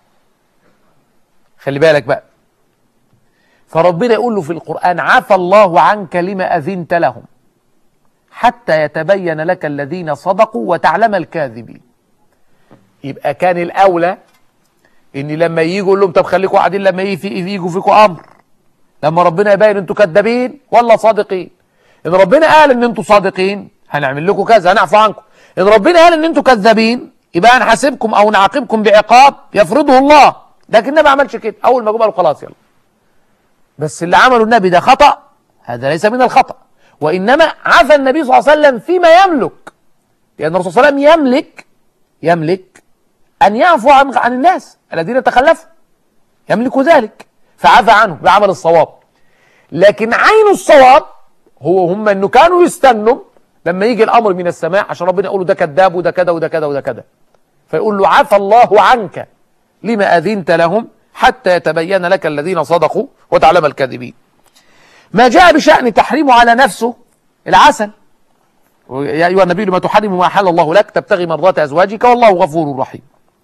خلي بالك بقى فربنا يقول له في القرآن عفى الله عنك لما أذنت لهم حتى يتبين لك الذين صدقوا وتعلم الكاذبين يبقى كان الأولى إن لما يجوا يقول لهم طب خليكم قاعدين لما يجوا فيكم أمر لما ربنا يبين أنتوا كذابين ولا صادقين ان ربنا قال ان انتوا صادقين هنعمل لكم كذا هنعفو عنكم ان ربنا قال ان انتوا كذابين يبقى هنحاسبكم او نعاقبكم بعقاب يفرضه الله لكن النبي ما عملش كده اول ما جم قالوا خلاص يلا بس اللي عمله النبي ده خطا هذا ليس من الخطا وانما عفى النبي صلى الله عليه وسلم فيما يملك لان الرسول صلى الله عليه وسلم يملك يملك ان يعفو عن عن الناس الذين تخلفوا يملك ذلك فعفى عنه بعمل الصواب لكن عين الصواب هو هم انه كانوا يستنوا لما يجي الامر من السماء عشان ربنا يقول له ده كذاب وده كذا وده كذا وده كذا فيقول له عفى الله عنك لما اذنت لهم حتى يتبين لك الذين صدقوا وتعلم الكاذبين ما جاء بشأن تحريمه على نفسه العسل يا أيها النبي لما تحرم ما أحل الله لك تبتغي مرضات أزواجك والله غفور رحيم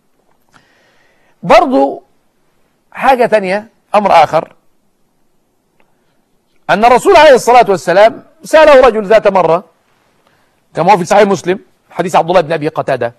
برضو حاجة تانية أمر آخر أن الرسول عليه الصلاة والسلام سأله رجل ذات مرة كما هو في صحيح مسلم حديث عبد الله بن أبي قتادة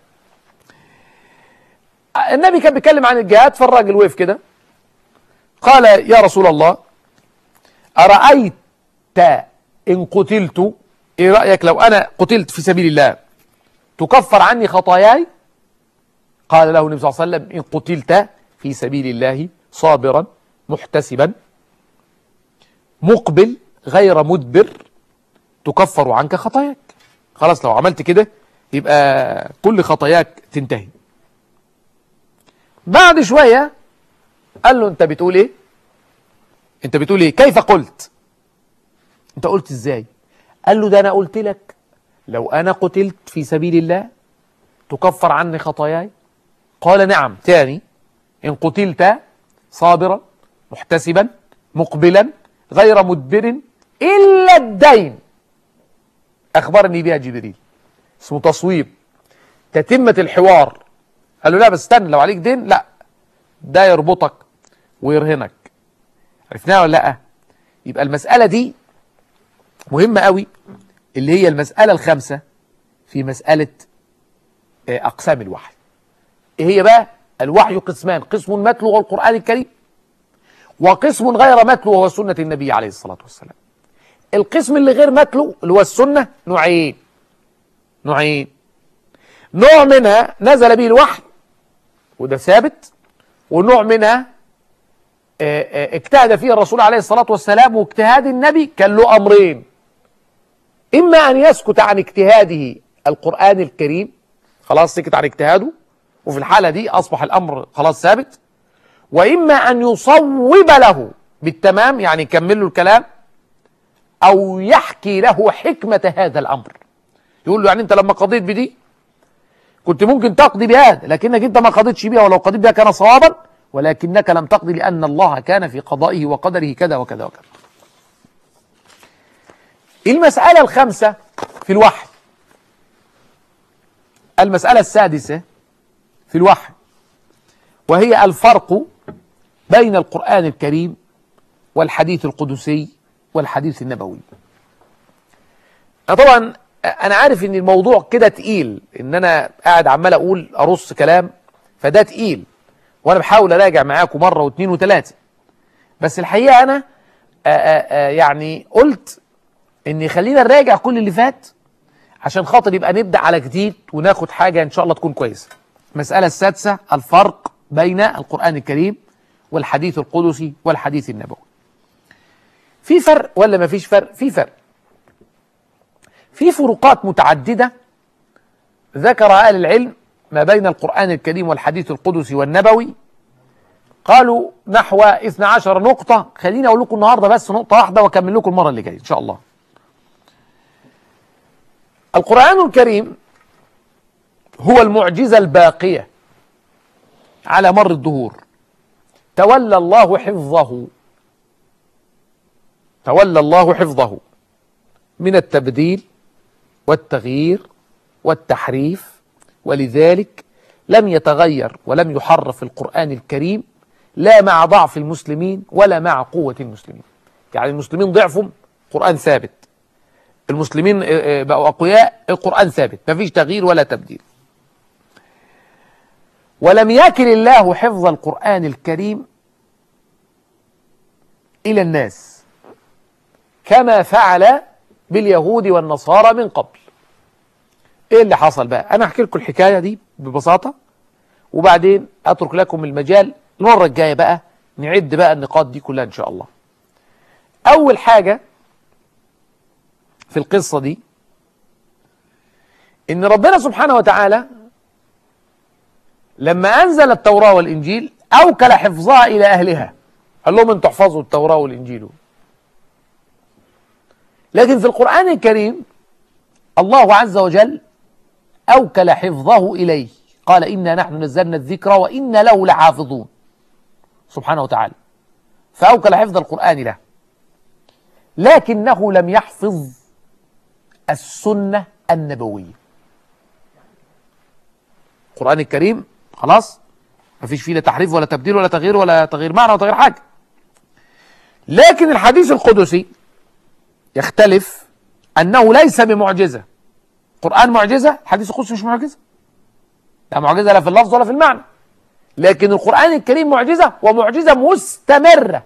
النبي كان بيتكلم عن الجهاد فالراجل وقف كده قال يا رسول الله أرأيت إن قتلت إيه رأيك لو أنا قتلت في سبيل الله تكفر عني خطاياي قال له النبي صلى الله عليه وسلم إن قتلت في سبيل الله صابرا محتسبا مقبل غير مدبر تكفر عنك خطاياك خلاص لو عملت كده يبقى كل خطاياك تنتهي بعد شوية قال له انت بتقول ايه انت بتقول ايه كيف قلت انت قلت ازاي قال له ده انا قلت لك لو انا قتلت في سبيل الله تكفر عني خطاياي قال نعم تاني ان قتلت صابرا محتسبا مقبلا غير مدبر إلا الدين أخبرني بها جبريل اسمه تصويب تتمة الحوار قال له لا بس استنى لو عليك دين لا ده يربطك ويرهنك عرفناها ولا لا يبقى المسألة دي مهمة قوي اللي هي المسألة الخامسة في مسألة آه، أقسام الوحي إيه هي بقى الوحي قسمان قسم متلو هو القرآن الكريم وقسم غير متلو وهو سنة النبي عليه الصلاة والسلام القسم اللي غير متلو اللي هو السنة نوعين نوعين نوع منها نزل به الوحي وده ثابت ونوع منها آه، آه، اجتهد فيه الرسول عليه الصلاة والسلام واجتهاد النبي كان له أمرين إما أن يسكت عن اجتهاده القرآن الكريم خلاص سكت عن اجتهاده وفي الحالة دي أصبح الأمر خلاص ثابت وإما أن يصوب له بالتمام يعني يكمل له الكلام أو يحكي له حكمة هذا الأمر يقول له يعني أنت لما قضيت بدي كنت ممكن تقضي بهذا لكنك أنت ما قضيتش بها ولو قضيت بها كان صوابا ولكنك لم تقضي لأن الله كان في قضائه وقدره كذا وكذا وكذا المسألة الخامسة في الوحي المسألة السادسة في الوحي وهي الفرق بين القرآن الكريم والحديث القدسي والحديث النبوي طبعا انا عارف ان الموضوع كده تقيل ان انا قاعد عمال اقول ارص كلام فده تقيل وانا بحاول اراجع معاكم مره واثنين وثلاثه بس الحقيقه انا آآ آآ يعني قلت ان خلينا نراجع كل اللي فات عشان خاطر يبقى نبدا على جديد وناخد حاجه ان شاء الله تكون كويسه المساله السادسه الفرق بين القران الكريم والحديث القدسي والحديث النبوي في فرق ولا ما فيش فرق في فرق في فروقات متعددة ذكر أهل العلم ما بين القرآن الكريم والحديث القدسي والنبوي قالوا نحو 12 نقطة خليني أقول لكم النهاردة بس نقطة واحدة وأكمل لكم المرة اللي جاية إن شاء الله القرآن الكريم هو المعجزة الباقية على مر الدهور تولى الله حفظه تولى الله حفظه من التبديل والتغيير والتحريف ولذلك لم يتغير ولم يحرف القرآن الكريم لا مع ضعف المسلمين ولا مع قوة المسلمين يعني المسلمين ضعفهم قرآن ثابت المسلمين بقوا أقوياء القرآن ثابت ما فيش تغيير ولا تبديل ولم يكل الله حفظ القرآن الكريم إلى الناس كما فعل باليهود والنصارى من قبل ايه اللي حصل بقى انا احكي لكم الحكايه دي ببساطه وبعدين اترك لكم المجال المره الجايه بقى نعد بقى النقاط دي كلها ان شاء الله اول حاجه في القصه دي ان ربنا سبحانه وتعالى لما انزل التوراه والانجيل اوكل حفظها الى اهلها قال لهم انتوا احفظوا التوراه والانجيل لكن في القرآن الكريم الله عز وجل أوكل حفظه إليه قال إنا نحن نزلنا الذكر وإنا له لحافظون سبحانه وتعالى فأوكل حفظ القرآن له لكنه لم يحفظ السنة النبوية القرآن الكريم خلاص ما فيش فيه لا تحريف ولا تبديل ولا تغيير ولا تغيير معنى ولا تغيير حاجة لكن الحديث القدسي يختلف أنه ليس بمعجزة القرآن معجزة الحديث القدسي مش معجزة لا معجزة لا في اللفظ ولا في المعنى لكن القرآن الكريم معجزة ومعجزة مستمرة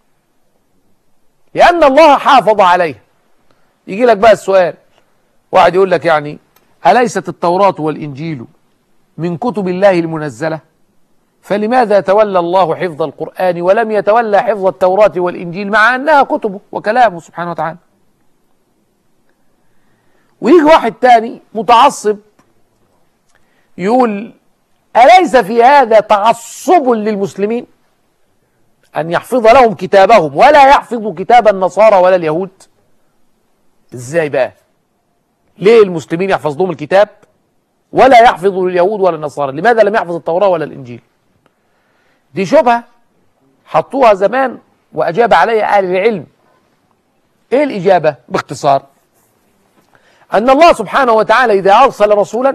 لأن الله حافظ عليه يجي لك بقى السؤال واحد يقول لك يعني أليست التوراة والإنجيل من كتب الله المنزلة فلماذا تولى الله حفظ القرآن ولم يتولى حفظ التوراة والإنجيل مع أنها كتبه وكلامه سبحانه وتعالى ويجي واحد تاني متعصب يقول أليس في هذا تعصب للمسلمين أن يحفظ لهم كتابهم ولا يحفظ كتاب النصارى ولا اليهود ازاي بقى ليه المسلمين يحفظ لهم الكتاب ولا يحفظ اليهود ولا النصارى لماذا لم يحفظ التوراة ولا الإنجيل دي شبهة حطوها زمان وأجاب عليها أهل العلم إيه الإجابة باختصار أن الله سبحانه وتعالى إذا أرسل رسولا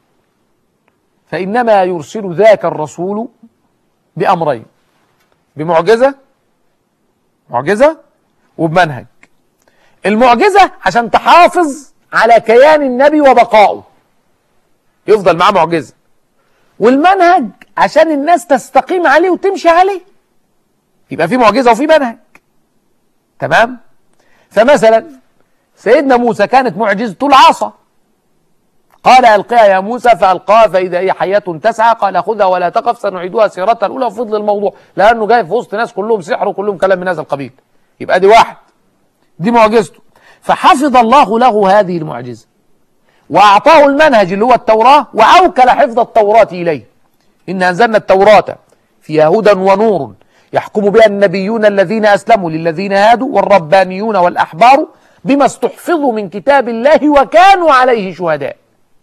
فإنما يرسل ذاك الرسول بأمرين بمعجزة معجزة وبمنهج المعجزة عشان تحافظ على كيان النبي وبقائه يفضل معاه معجزة والمنهج عشان الناس تستقيم عليه وتمشي عليه يبقى في معجزة وفي منهج تمام فمثلا سيدنا موسى كانت معجزته العصا قال ألقيها يا موسى فألقاها فإذا هي حياة تسعى قال خذها ولا تقف سنعيدها سيرتها الأولى وفضل الموضوع لأنه جاي في وسط ناس كلهم سحر وكلهم كلام من هذا القبيل يبقى دي واحد دي معجزته فحفظ الله له هذه المعجزة وأعطاه المنهج اللي هو التوراة وأوكل حفظ التوراة إليه إن أنزلنا التوراة فيها هدى ونور يحكم بها النبيون الذين أسلموا للذين هادوا والربانيون والأحبار بما استحفظوا من كتاب الله وكانوا عليه شهداء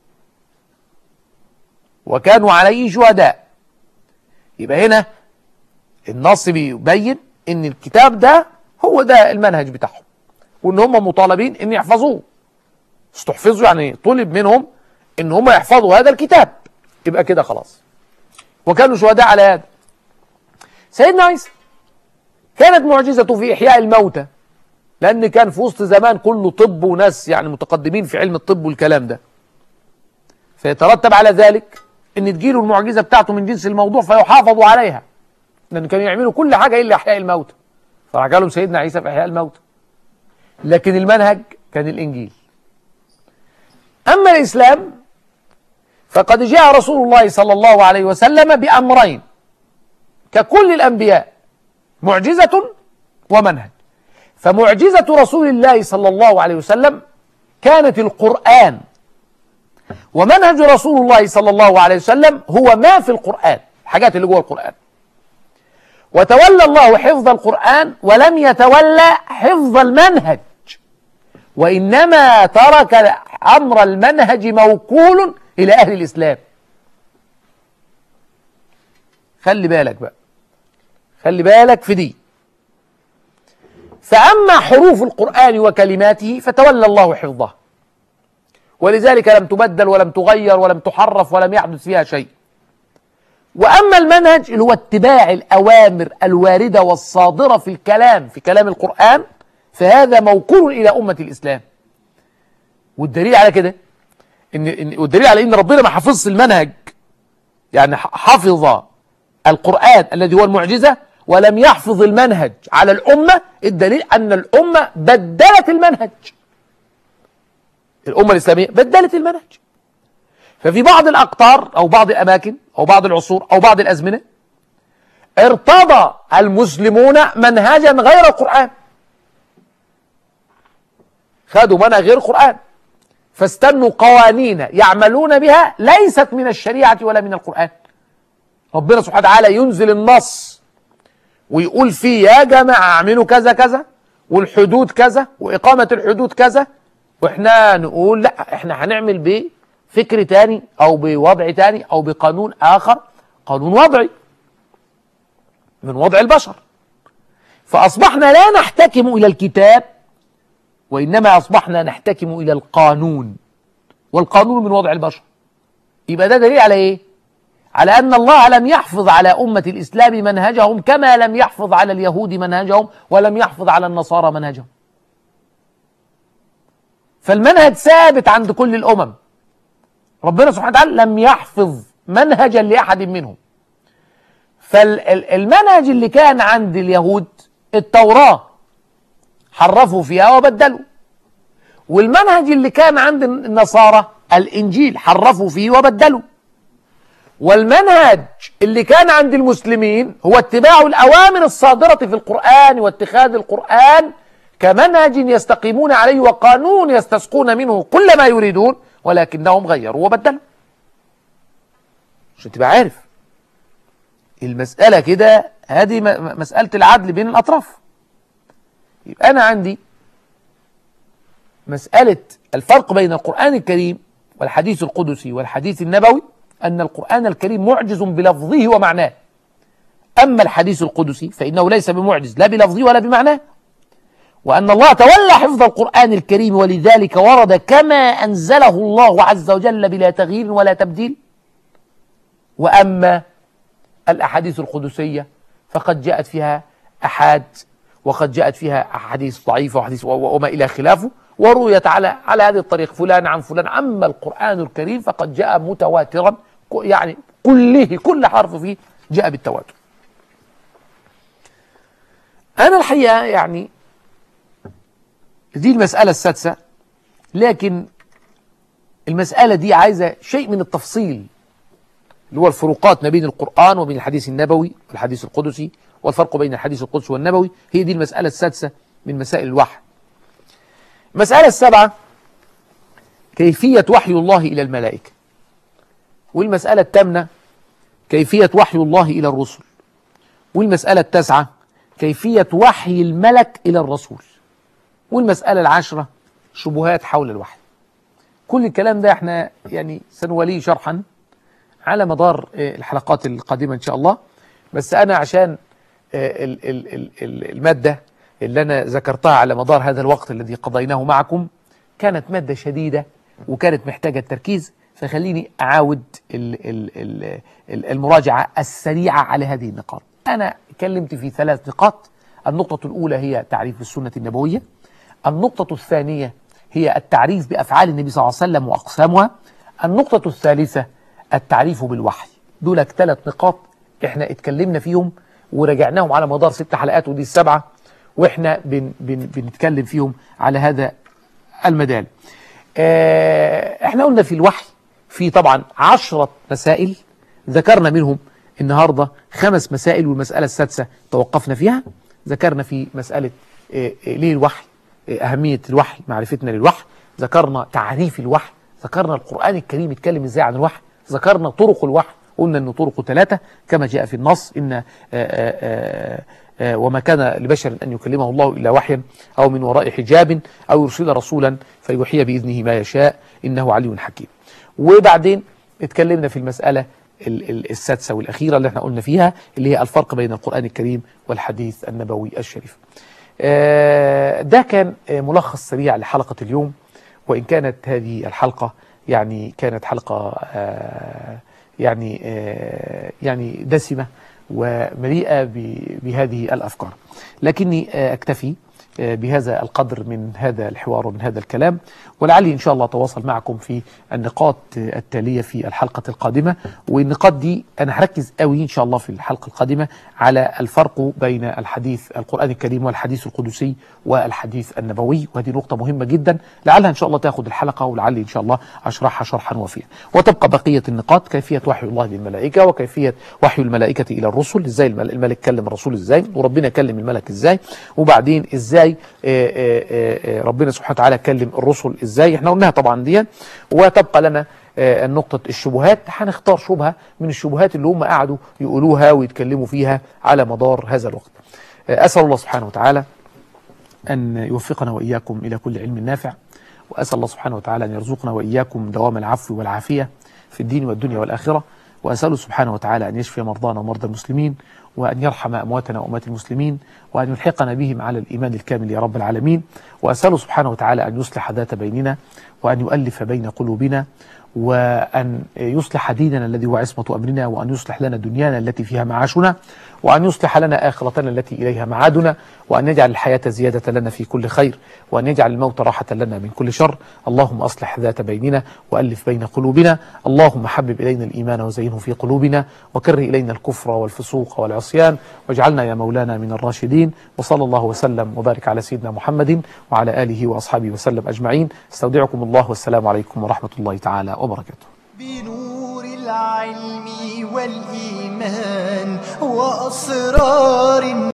وكانوا عليه شهداء يبقى هنا النص بيبين ان الكتاب ده هو ده المنهج بتاعهم وان هم مطالبين ان يحفظوه استحفظوا يعني طلب منهم ان هم يحفظوا هذا الكتاب يبقى كده خلاص وكانوا شهداء على هذا سيدنا عيسى كانت معجزته في إحياء الموتى لأن كان في وسط زمان كله طب وناس يعني متقدمين في علم الطب والكلام ده فيترتب على ذلك ان تجيله المعجزة بتاعته من جنس الموضوع فيحافظوا عليها لأن كانوا يعملوا كل حاجة إلا إحياء الموتى فرجع لهم سيدنا عيسى في إحياء الموتى لكن المنهج كان الإنجيل أما الإسلام فقد جاء رسول الله صلى الله عليه وسلم بأمرين ككل الأنبياء معجزة ومنهج فمعجزة رسول الله صلى الله عليه وسلم كانت القرآن ومنهج رسول الله صلى الله عليه وسلم هو ما في القرآن الحاجات اللي جوه القرآن وتولى الله حفظ القرآن ولم يتولى حفظ المنهج وإنما ترك أمر المنهج موكول إلى أهل الإسلام خلي بالك بقى خلي بالك في دي فأما حروف القرآن وكلماته فتولى الله حفظها ولذلك لم تبدل ولم تغير ولم تحرف ولم يحدث فيها شيء وأما المنهج اللي هو اتباع الأوامر الواردة والصادرة في الكلام في كلام القرآن فهذا موكول إلى أمة الإسلام والدليل على كده إن, إن والدليل على إن ربنا ما حفظش المنهج يعني حفظ القرآن الذي هو المعجزة ولم يحفظ المنهج على الأمة الدليل أن الأمة بدلت المنهج الأمة الإسلامية بدلت المنهج ففي بعض الأقطار أو بعض الأماكن أو بعض العصور أو بعض الأزمنة ارتضى المسلمون منهجا غير القرآن خدوا منهج غير القرآن فاستنوا قوانين يعملون بها ليست من الشريعة ولا من القرآن ربنا سبحانه وتعالى ينزل النص ويقول فيه يا جماعة اعملوا كذا كذا والحدود كذا وإقامة الحدود كذا وإحنا نقول لا إحنا هنعمل بفكر تاني أو بوضع تاني أو بقانون آخر قانون وضعي من وضع البشر فأصبحنا لا نحتكم إلى الكتاب وإنما أصبحنا نحتكم إلى القانون والقانون من وضع البشر يبقى ده دليل على إيه؟ على أن الله لم يحفظ على أمة الإسلام منهجهم كما لم يحفظ على اليهود منهجهم ولم يحفظ على النصارى منهجهم فالمنهج ثابت عند كل الأمم ربنا سبحانه وتعالى لم يحفظ منهجا لأحد منهم فالمنهج اللي كان عند اليهود التوراة حرفوا فيها وبدلوا والمنهج اللي كان عند النصارى الإنجيل حرفوا فيه وبدلوا والمنهج اللي كان عند المسلمين هو اتباع الأوامر الصادرة في القرآن واتخاذ القرآن كمنهج يستقيمون عليه وقانون يستسقون منه كل ما يريدون ولكنهم غيروا وبدلوا عشان تبقى عارف المسألة كده هذه مسألة العدل بين الأطراف يبقى أنا عندي مسألة الفرق بين القرآن الكريم والحديث القدسي والحديث النبوي أن القرآن الكريم معجز بلفظه ومعناه أما الحديث القدسي فإنه ليس بمعجز لا بلفظه ولا بمعناه وأن الله تولى حفظ القرآن الكريم ولذلك ورد كما أنزله الله عز وجل بلا تغيير ولا تبديل وأما الأحاديث القدسية فقد جاءت فيها أحاد وقد جاءت فيها أحاديث ضعيفة وحديث وما إلى خلافه ورويت على على هذه الطريقة فلان عن فلان أما القرآن الكريم فقد جاء متواترا ك- يعني كله كل حرف فيه جاء بالتواتر أنا الحقيقة يعني دي المسألة السادسة لكن المسألة دي عايزة شيء من التفصيل اللي هو الفروقات ما بين القرآن وبين الحديث النبوي والحديث القدسي والفرق بين الحديث القدسي والنبوي هي دي المسألة السادسة من مسائل الوحي المسألة السابعة كيفية وحي الله إلى الملائكة والمسألة الثامنة كيفية وحي الله إلى الرسل والمسألة التاسعة كيفية وحي الملك إلى الرسول والمسألة العاشرة شبهات حول الوحي كل الكلام ده احنا يعني سنوليه شرحا على مدار آه، الحلقات القادمة إن شاء الله بس أنا عشان آه، ال- ال- ال- ال- المادة اللي أنا ذكرتها على مدار هذا الوقت الذي قضيناه معكم كانت مادة شديدة وكانت محتاجة التركيز فخليني أعاود ال- ال- ال- ال- المراجعة السريعة على هذه النقاط أنا اتكلمت في ثلاث نقاط النقطة الأولى هي تعريف السنة النبوية النقطة الثانية هي التعريف بأفعال النبي صلى الله عليه وسلم وأقسامها النقطة الثالثة التعريف بالوحي دولك ثلاث نقاط احنا اتكلمنا فيهم وراجعناهم على مدار ست حلقات ودي السبعة واحنا بن بن بنتكلم فيهم على هذا المدال اه احنا قلنا في الوحي في طبعا عشرة مسائل ذكرنا منهم النهاردة خمس مسائل والمسألة السادسة توقفنا فيها ذكرنا في مسألة اه اه ليه الوحي اه أهمية الوحي معرفتنا للوحي ذكرنا تعريف الوحي ذكرنا القرآن الكريم يتكلم ازاي عن الوحي ذكرنا طرق الوحي قلنا ان طرقه ثلاثة كما جاء في النص ان آآ آآ آآ وما كان لبشر ان يكلمه الله الا وحيا او من وراء حجاب او يرسل رسولا فيوحي باذنه ما يشاء انه علي حكيم وبعدين اتكلمنا في المسألة ال- ال- السادسة والأخيرة اللي احنا قلنا فيها اللي هي الفرق بين القرآن الكريم والحديث النبوي الشريف آه، ده كان آه، ملخص سريع لحلقة اليوم وإن كانت هذه الحلقة يعني كانت حلقة آه، يعني آه، يعني دسمة ومليئة ب- بهذه الأفكار لكني آه، أكتفي آه، بهذا القدر من هذا الحوار ومن هذا الكلام ولعلي إن شاء الله أتواصل معكم في النقاط آه، التالية في الحلقة القادمة والنقاط دي أنا هركز قوي إن شاء الله في الحلقة القادمة على الفرق بين الحديث القرآن الكريم والحديث القدسي والحديث النبوي وهذه نقطة مهمة جدا لعلها إن شاء الله تاخد الحلقة ولعلي إن شاء الله أشرحها شرحا وفيا وتبقى بقية النقاط كيفية وحي الله للملائكة وكيفية وحي الملائكة إلى الرسل إزاي المل- الملك كلم الرسول إزاي وربنا كلم الملك إزاي وبعدين إزاي آه، آه، آه، ربنا سبحانه وتعالى كلم الرسل إزاي احنا قلناها طبعا دي وتبقى لنا آه، نقطة الشبهات هنختار شبهة من الشبهات اللي هم قعدوا يقولوها ويتكلموا فيها على مدار هذا الوقت آه، أسأل الله سبحانه وتعالى أن يوفقنا وإياكم إلى كل علم نافع وأسأل الله سبحانه وتعالى أن يرزقنا وإياكم دوام العفو والعافية في الدين والدنيا والآخرة وأسأله سبحانه وتعالى أن يشفي مرضانا ومرضى المسلمين وأن يرحم أمواتنا وأموات المسلمين وأن يلحقنا بهم على الإيمان الكامل يا رب العالمين وأسأله سبحانه وتعالى أن يصلح ذات بيننا وأن يؤلف بين قلوبنا وأن يصلح ديننا الذي هو عصمة أمرنا وأن يصلح لنا دنيانا التي فيها معاشنا وأن يصلح لنا آخرتنا التي إليها معادنا وأن يجعل الحياة زيادة لنا في كل خير وأن يجعل الموت راحة لنا من كل شر اللهم أصلح ذات بيننا وألف بين قلوبنا اللهم حبب إلينا الإيمان وزينه في قلوبنا وكره إلينا الكفر والفسوق والعصيان واجعلنا يا مولانا من الراشدين وصلى الله وسلم وبارك على سيدنا محمد وعلى آله وأصحابه وسلم أجمعين استودعكم الله والسلام عليكم ورحمة الله تعالى وبركاته بنور العلم والإيمان وأسرار